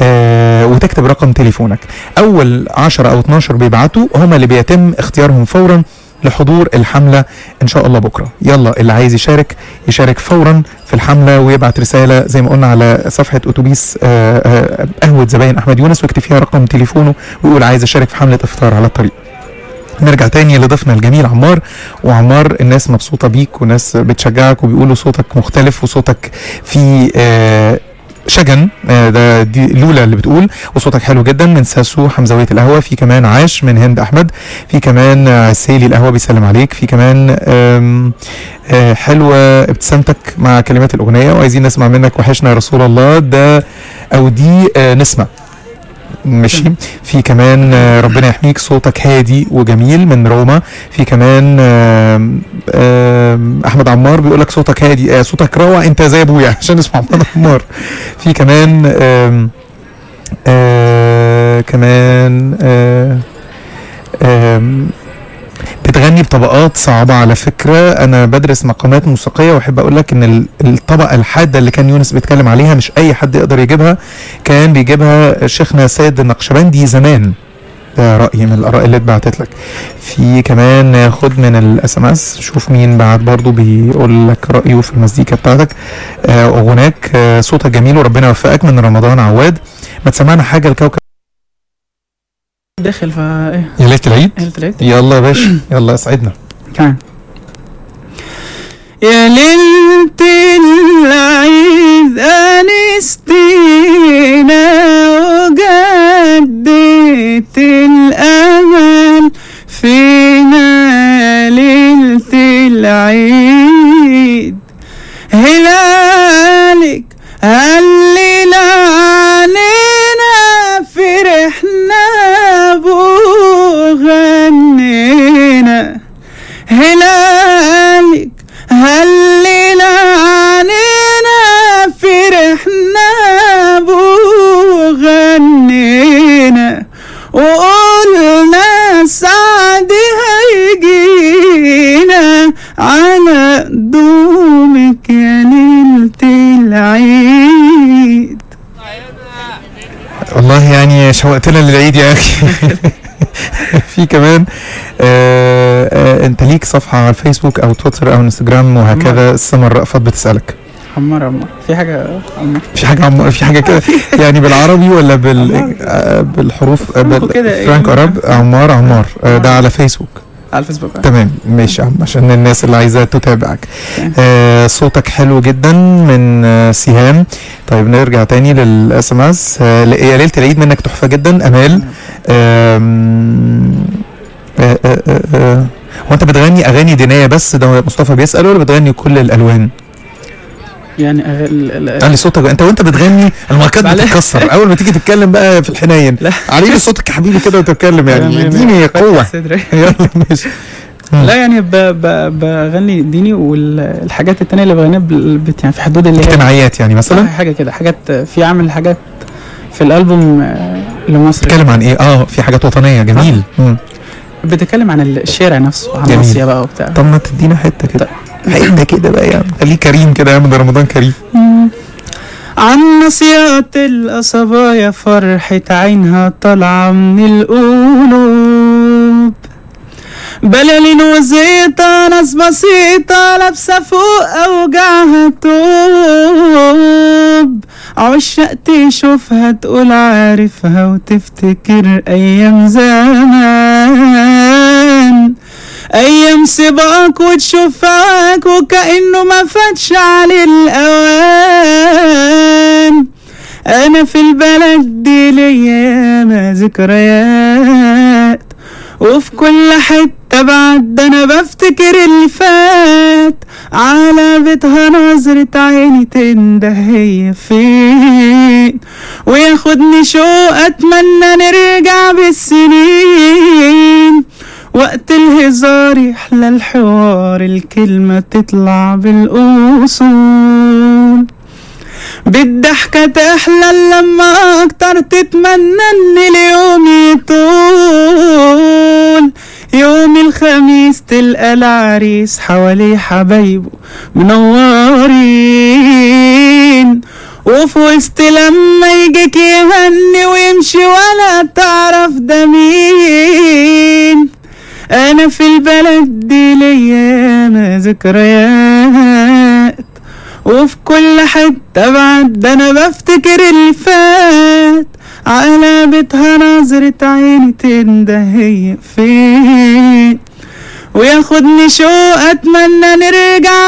آه، وتكتب رقم تليفونك اول 10 او 12 بيبعتوا هم اللي بيتم اختيارهم فورا لحضور الحمله ان شاء الله بكره يلا اللي عايز يشارك يشارك فورا في الحمله ويبعت رساله زي ما قلنا على صفحه اتوبيس آه، آه، قهوه زباين احمد يونس ويكتب فيها رقم تليفونه ويقول عايز اشارك في حمله افطار على الطريق نرجع تاني لضيفنا الجميل عمار وعمار الناس مبسوطة بيك وناس بتشجعك وبيقولوا صوتك مختلف وصوتك فيه آه شجن آه ده دي لولا اللي بتقول وصوتك حلو جدا من ساسو حمزوية القهوة في كمان عاش من هند أحمد في كمان آه، عسيلي القهوة بيسلم عليك في كمان آم، آه حلوة ابتسامتك مع كلمات الأغنية وعايزين نسمع منك وحشنا يا رسول الله ده أو دي آه نسمة ماشي في كمان آه، ربنا يحميك صوتك هادي وجميل من روما في كمان آم، آم، احمد عمار بيقول لك صوتك هادي آه، صوتك روعه انت زي ابويا عشان اسمه احمد عمار في كمان آم، آه، كمان آه، آم، بتغني بطبقات صعبة على فكرة أنا بدرس مقامات موسيقية وأحب أقول لك إن ال- الطبقة الحادة اللي كان يونس بيتكلم عليها مش أي حد يقدر يجيبها كان بيجيبها شيخنا سيد النقشبندي زمان ده رأيي من الآراء اللي اتبعتت لك في كمان خد من الاس ام اس شوف مين بعت برضو بيقول لك رأيه في المزيكا بتاعتك آه وهناك آه صوتك جميل وربنا يوفقك من رمضان عواد ما تسمعنا حاجة الكوكب داخل فا ايه يا ليلة العيد قلة العيد يلا يا باشا يلا اسعدنا كمان يا ليلة العيد أنستينا وجدت الأمل فينا ليلة العيد هلالك هلل علينا فرحنا بغنينا هلالك هلل علينا فرحنا بغنينا وقلنا سعد هيجينا على دومك يا ليلة العيد والله يعني شوقتنا للعيد يا اخي في كمان آه آه انت ليك صفحه على الفيسبوك او تويتر او انستجرام وهكذا سمر رأفت بتسالك عمار عمار في حاجة عمار في حاجه عم في حاجه كده يعني بالعربي ولا بال آه بالحروف آه فرانكو كده، بال فرانك إيه. اراب عمار عمار آه ده على فيسبوك على الفيسبوك تمام ماشي يا عم عشان الناس اللي عايزه تتابعك تمام. آه صوتك حلو جدا من آه سهام طيب نرجع تاني للاس ام اس يا ليله العيد منك تحفه جدا امال آم، آه آه آه آه هو انت بتغني اغاني دينيه بس ده مصطفى بيسال ولا بتغني كل الالوان؟ يعني أغ- ال- ال- قال لي صوتك انت وانت بتغني الماركات معلش. بتتكسر اول ما تيجي تتكلم بقى في الحنين لا. علي صوتك يا حبيبي كده وتتكلم يعني أنا- اديني قوه صدري. يلا ماشي مم. لا يعني ب- ب- بغني ديني والحاجات التانية اللي بغنيها بال- بت- يعني في حدود اللي هي اجتماعيات يعني آه، مثلا حاجة كده حاجات في عامل حاجات في الألبوم آه، لمصر بتتكلم عن ايه اه في حاجات وطنيه جميل مم. بتتكلم عن الشارع نفسه عن جميل. مصر بقى وبتاع طب ما تدينا حته كده حته كده بقى يعني خليه كريم كده يا ده رمضان كريم عن نصيات القصبايا فرحة عينها طالعة من القلوب بلالين وزيطة ناس بسيطة لابسة فوق أوجاعها توب عشاق تشوفها تقول عارفها وتفتكر أيام زمان أيام سباق وتشوفك وكأنه ما فاتش عليه الأوان أنا في البلد دي ليا ما ذكريات وفي كل حتة بعد أنا بفتكر اللي فات على بيتها نظرة عيني تنده هي فين وياخدني شوق أتمنى نرجع بالسنين وقت الهزار يحلى الحوار الكلمة تطلع بالأصول بالضحكة تحلى لما أكتر تتمنى إن اليوم يطول يوم الخميس تلقى العريس حواليه حبايبه منورين وفي وسط لما يجيك يغني ويمشي ولا تعرف ده مين انا في البلد دي ليا ما ذكريات وفي كل حتة بعد انا بفتكر اللي فات على بيتها نظرة عيني تنده هي فين وياخدني شوق اتمنى نرجع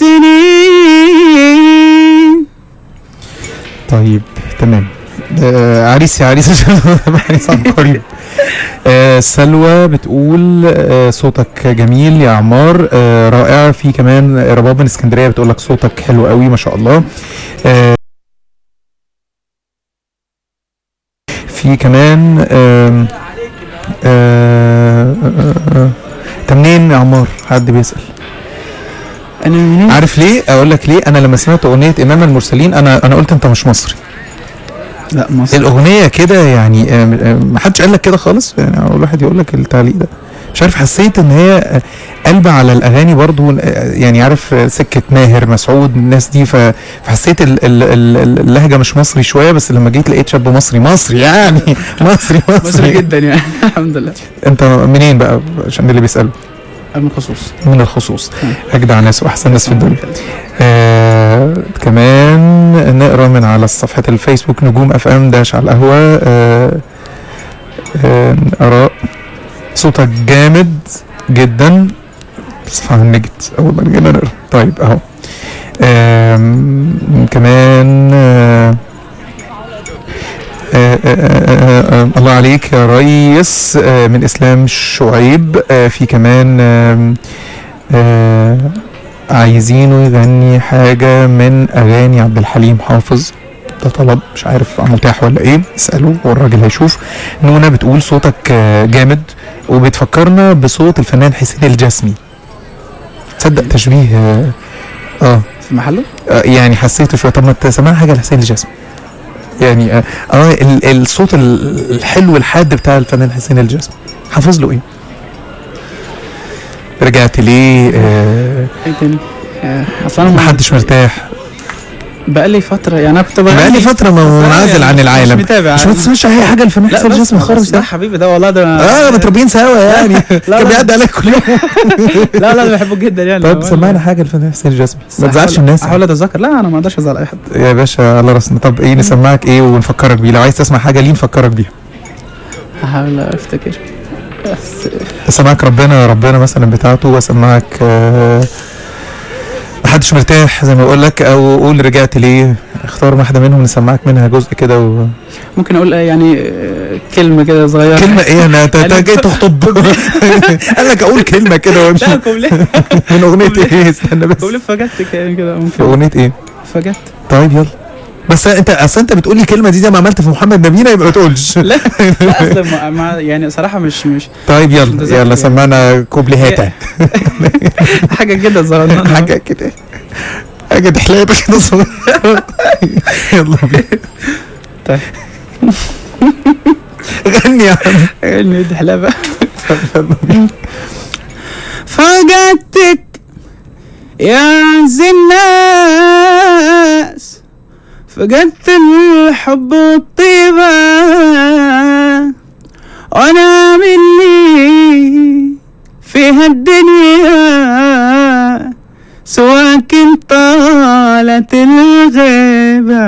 بالسنين طيب تمام آه عريس يا عريس عريس عبقري آه سلوى بتقول آه صوتك جميل يا عمار آه رائع في كمان رباب من اسكندريه بتقول لك صوتك حلو قوي ما شاء الله آه في كمان آم، آه آه آه انت منين يا عمار حد بيسال انا منين عارف ليه اقول لك ليه انا لما سمعت اغنيه امام المرسلين انا انا قلت انت مش مصري لا مصر الاغنيه كده يعني آم، آم، ما حدش قال لك كده خالص يعني اول واحد يقول لك التعليق ده مش عارف حسيت ان هي آه، قلبة على الاغاني برضو آه، يعني عارف آه، سكه ماهر مسعود الناس دي ف- فحسيت ال- ال- ال- اللهجه مش مصري شويه بس لما جيت لقيت شاب مصري مصري يعني مصري مصر مصري جدا يعني الحمد لله انت منين بقى عشان اللي بيسالوا من خصوص من الخصوص اجدع ناس واحسن ناس في الدنيا آه كمان نقرا من على صفحة الفيسبوك نجوم اف ام داش على القهوة آه آه اراء صوتك جامد جدا صفحة هنجت اول ما جينا نقرا طيب اهو آم، كمان آه آه، آه، آه، آه، الله عليك يا ريس آه، من اسلام شعيب آه، في كمان آم، آه، عايزينه يغني حاجة من أغاني عبد الحليم حافظ ده طلب مش عارف متاح ولا ايه اسأله والراجل هيشوف نونا بتقول صوتك آه، جامد وبتفكرنا بصوت الفنان حسين الجسمي تصدق تشبيه اه, آه في محله آه، يعني حسيته شويه طب ما تسمعنا حاجه لحسين الجسمي يعني اه, آه ال- الصوت ال- الحلو الحاد بتاع الفنان حسين الجسمي حافظ له ايه رجعت ليه آه ايه تاني آه، اصلا ما ما حدش مرتاح بقالي فتره يعني انا كنت بغني بقالي فتره بس ما أنا منعزل يعني عن مش العالم متابع مش ما تسمعش اي حاجه للفنان لا حسين بس الجسمي خالص ده ده حبيبي ده والله ده اه متربيين سوا يعني كان لا. بيعدي عليك كل يوم لا لا انا بحبه جدا يعني طيب هو- سمعنا حاجه للفنان حسين الجسمي ما هحاول- تزعلش الناس احاول اتذكر لا انا ما اقدرش ازعل اي حد يا باشا على راسنا طب ايه نسمعك ايه ونفكرك بيه لو عايز تسمع حاجه ليه نفكرك بيها هحاول افتكر اسمعك ربنا ربنا مثلا بتاعته واسمعك آه، محدش مرتاح زي ما بقول لك او قول رجعت ليه اختار واحده منهم نسمعك منها جزء كده و... ممكن اقول آه، يعني آه، كلمه كده صغيره كلمه ايه انا انت أنا- جاي تخطب قال لك اقول كلمه كده وامشي لا كوبليه من اغنيه كوبليه. ايه استنى بس كوبليه فجأتك يعني كده في ممكن اغنيه ايه فجأت طيب يلا بس انت اصل انت بتقول لي كلمه دي زي ما عملت في محمد نبينا يبقى ما تقولش لا لا اصل مع- مع يعني صراحه مش مش طيب يلا متذكر يلا يعني. سمعنا كوبليهاتا حاجه كده صغننه حاجه كده حاجه دحلابه كده صغيره يلا بينا طيب. غني يا عم يعني دي حلابه يلا بينا. فقدتك يا عز الناس فقدت الحب والطيبة وانا مني في هالدنيا سواء كنت طالت الغيبة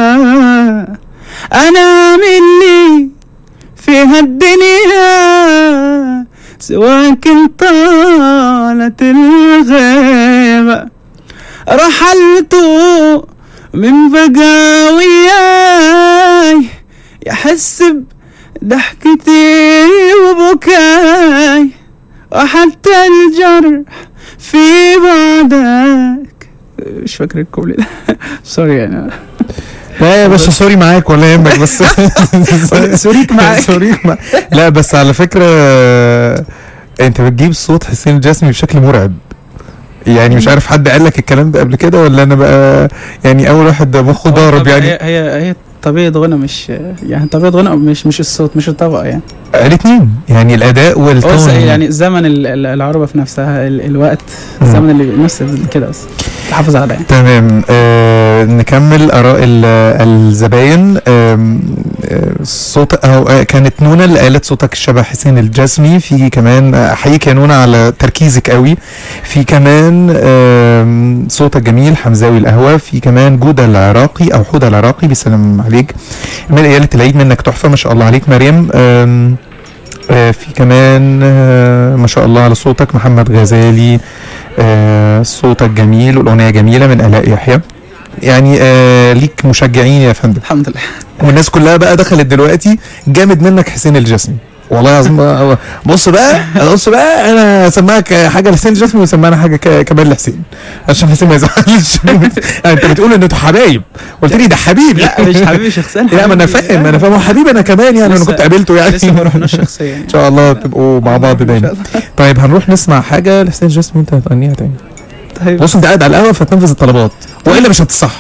انا مني في هالدنيا سواء كنت طالت الغيبة رحلت من بقى وياي يحس بضحكتي وبكاي وحتى الجرح في بعدك مش فاكر الكوبلي ده سوري يعني لا يا باشا سوري معاك ولا يهمك بس سوريك معاك. سوريك معاك لا بس على فكره انت بتجيب صوت حسين الجسمي بشكل مرعب يعني مش عارف حد قال لك الكلام ده قبل كده ولا انا بقى يعني اول واحد مخه ضارب هي يعني هي هي طبيعة غنى مش يعني طبيعة غنى مش مش الصوت مش الطبقة يعني الاثنين يعني الاداء هو س- والتون يعني زمن ال- ال- العربة في نفسها ال- الوقت مم. الزمن اللي نفس كده بس تحافظ على ده يعني تمام آه نكمل اراء ال- الزباين آم، آه، صوت أو آه، كانت نونا اللي قالت صوتك شبه حسين الجسمي في كمان آه، احييك يا نونا على تركيزك قوي في كمان آم، صوتك جميل حمزاوي القهوه في كمان جوده العراقي او حوده العراقي بيسلم عليك من ليله العيد منك تحفه ما شاء الله عليك مريم آم، آه، في كمان آه، ما شاء الله على صوتك محمد غزالي آه، صوتك جميل والاغنيه جميله من الاء يحيى يعني آه ليك مشجعين يا فندم الحمد لله والناس كلها بقى دخلت دلوقتي جامد منك حسين الجسمي والله العظيم بقى- بص بقى بص بقى انا اسمعك حاجه لحسين الجسمي وسمعنا حاجه ك- كمان لحسين عشان حسين ما يزعلش انت بتقول ان انتوا حبايب قلت لي ده حبيبي لا مش حبيبي شخصيا لا ما انا حبيبي. فاهم انا فاهم هو حبيبي انا كمان يعني انا لسه- كنت قابلته يعني لسه ما رحناش شخصيا يعني ان شاء الله تبقوا مع بعض دايما طيب هنروح نسمع حاجه لحسين الجسمي انت هتغنيها تاني طيب بص انت قاعد على القهوه فتنفذ الطلبات والا مش هتصح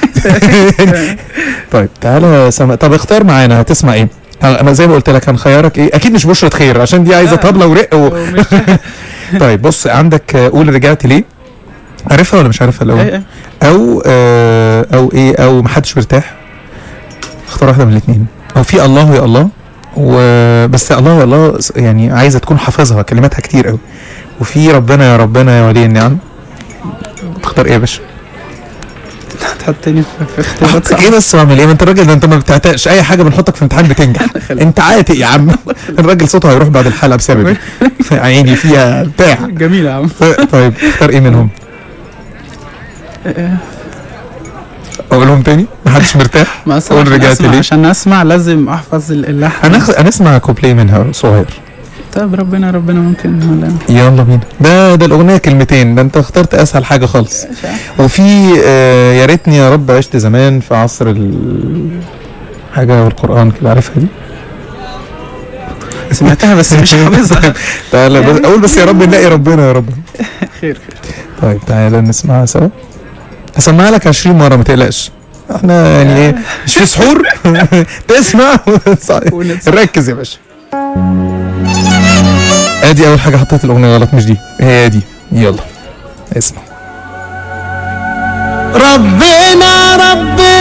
طيب تعالى سما طب اختار معانا هتسمع ايه انا زي ما قلت لك هنخيرك ايه اكيد مش بشرة خير عشان دي عايزه لا. طبله ورق و... ومش- طيب بص عندك آه، قول رجعت ليه عارفها ولا مش عارفها الاول إيه، إيه. او آه او ايه او محدش مرتاح اختار واحده من الاثنين او في الله يا الله وبس الله يا الله س- يعني عايزه تكون حافظها كلماتها كتير قوي وفي ربنا يا ربنا يا ولي النعم تختار ايه يا باشا تحطني في- في اختيارات احطك صعبة ايه بس واعمل ايه ما انت الراجل ده انت ما بتعتقش اي حاجه بنحطك في امتحان بتنجح انت عاتق يا عم الراجل صوته هيروح بعد الحلقه بسبب عيني فيها بتاع جميلة يا عم طيب اختار ايه منهم اقولهم تاني محدش مرتاح ما أصلا قول عشان رجعت أسمع ليه؟ عشان اسمع لازم احفظ ال- اللحن هناخ... هنسمع كوبلي منها صغير طيب ربنا ربنا ممكن ولا يلا بينا ده ده الاغنيه كلمتين ده انت اخترت اسهل حاجه خالص مش عارف. وفي آه يا ريتني يا رب عشت زمان في عصر ال حاجه والقران كده عارفها دي سمعتها بس مش حافظها تعالى بس اقول بس يا رب نلاقي ربنا يا رب خير خير طيب تعالى نسمعها سوا هسمعها لك 20 مره ما تقلقش احنا يعني ايه مش في سحور تسمع ونسمع. ركز يا باشا ادي اول حاجه حطيت الاغنيه غلط مش دي هي دي يلا اسمع ربنا ربنا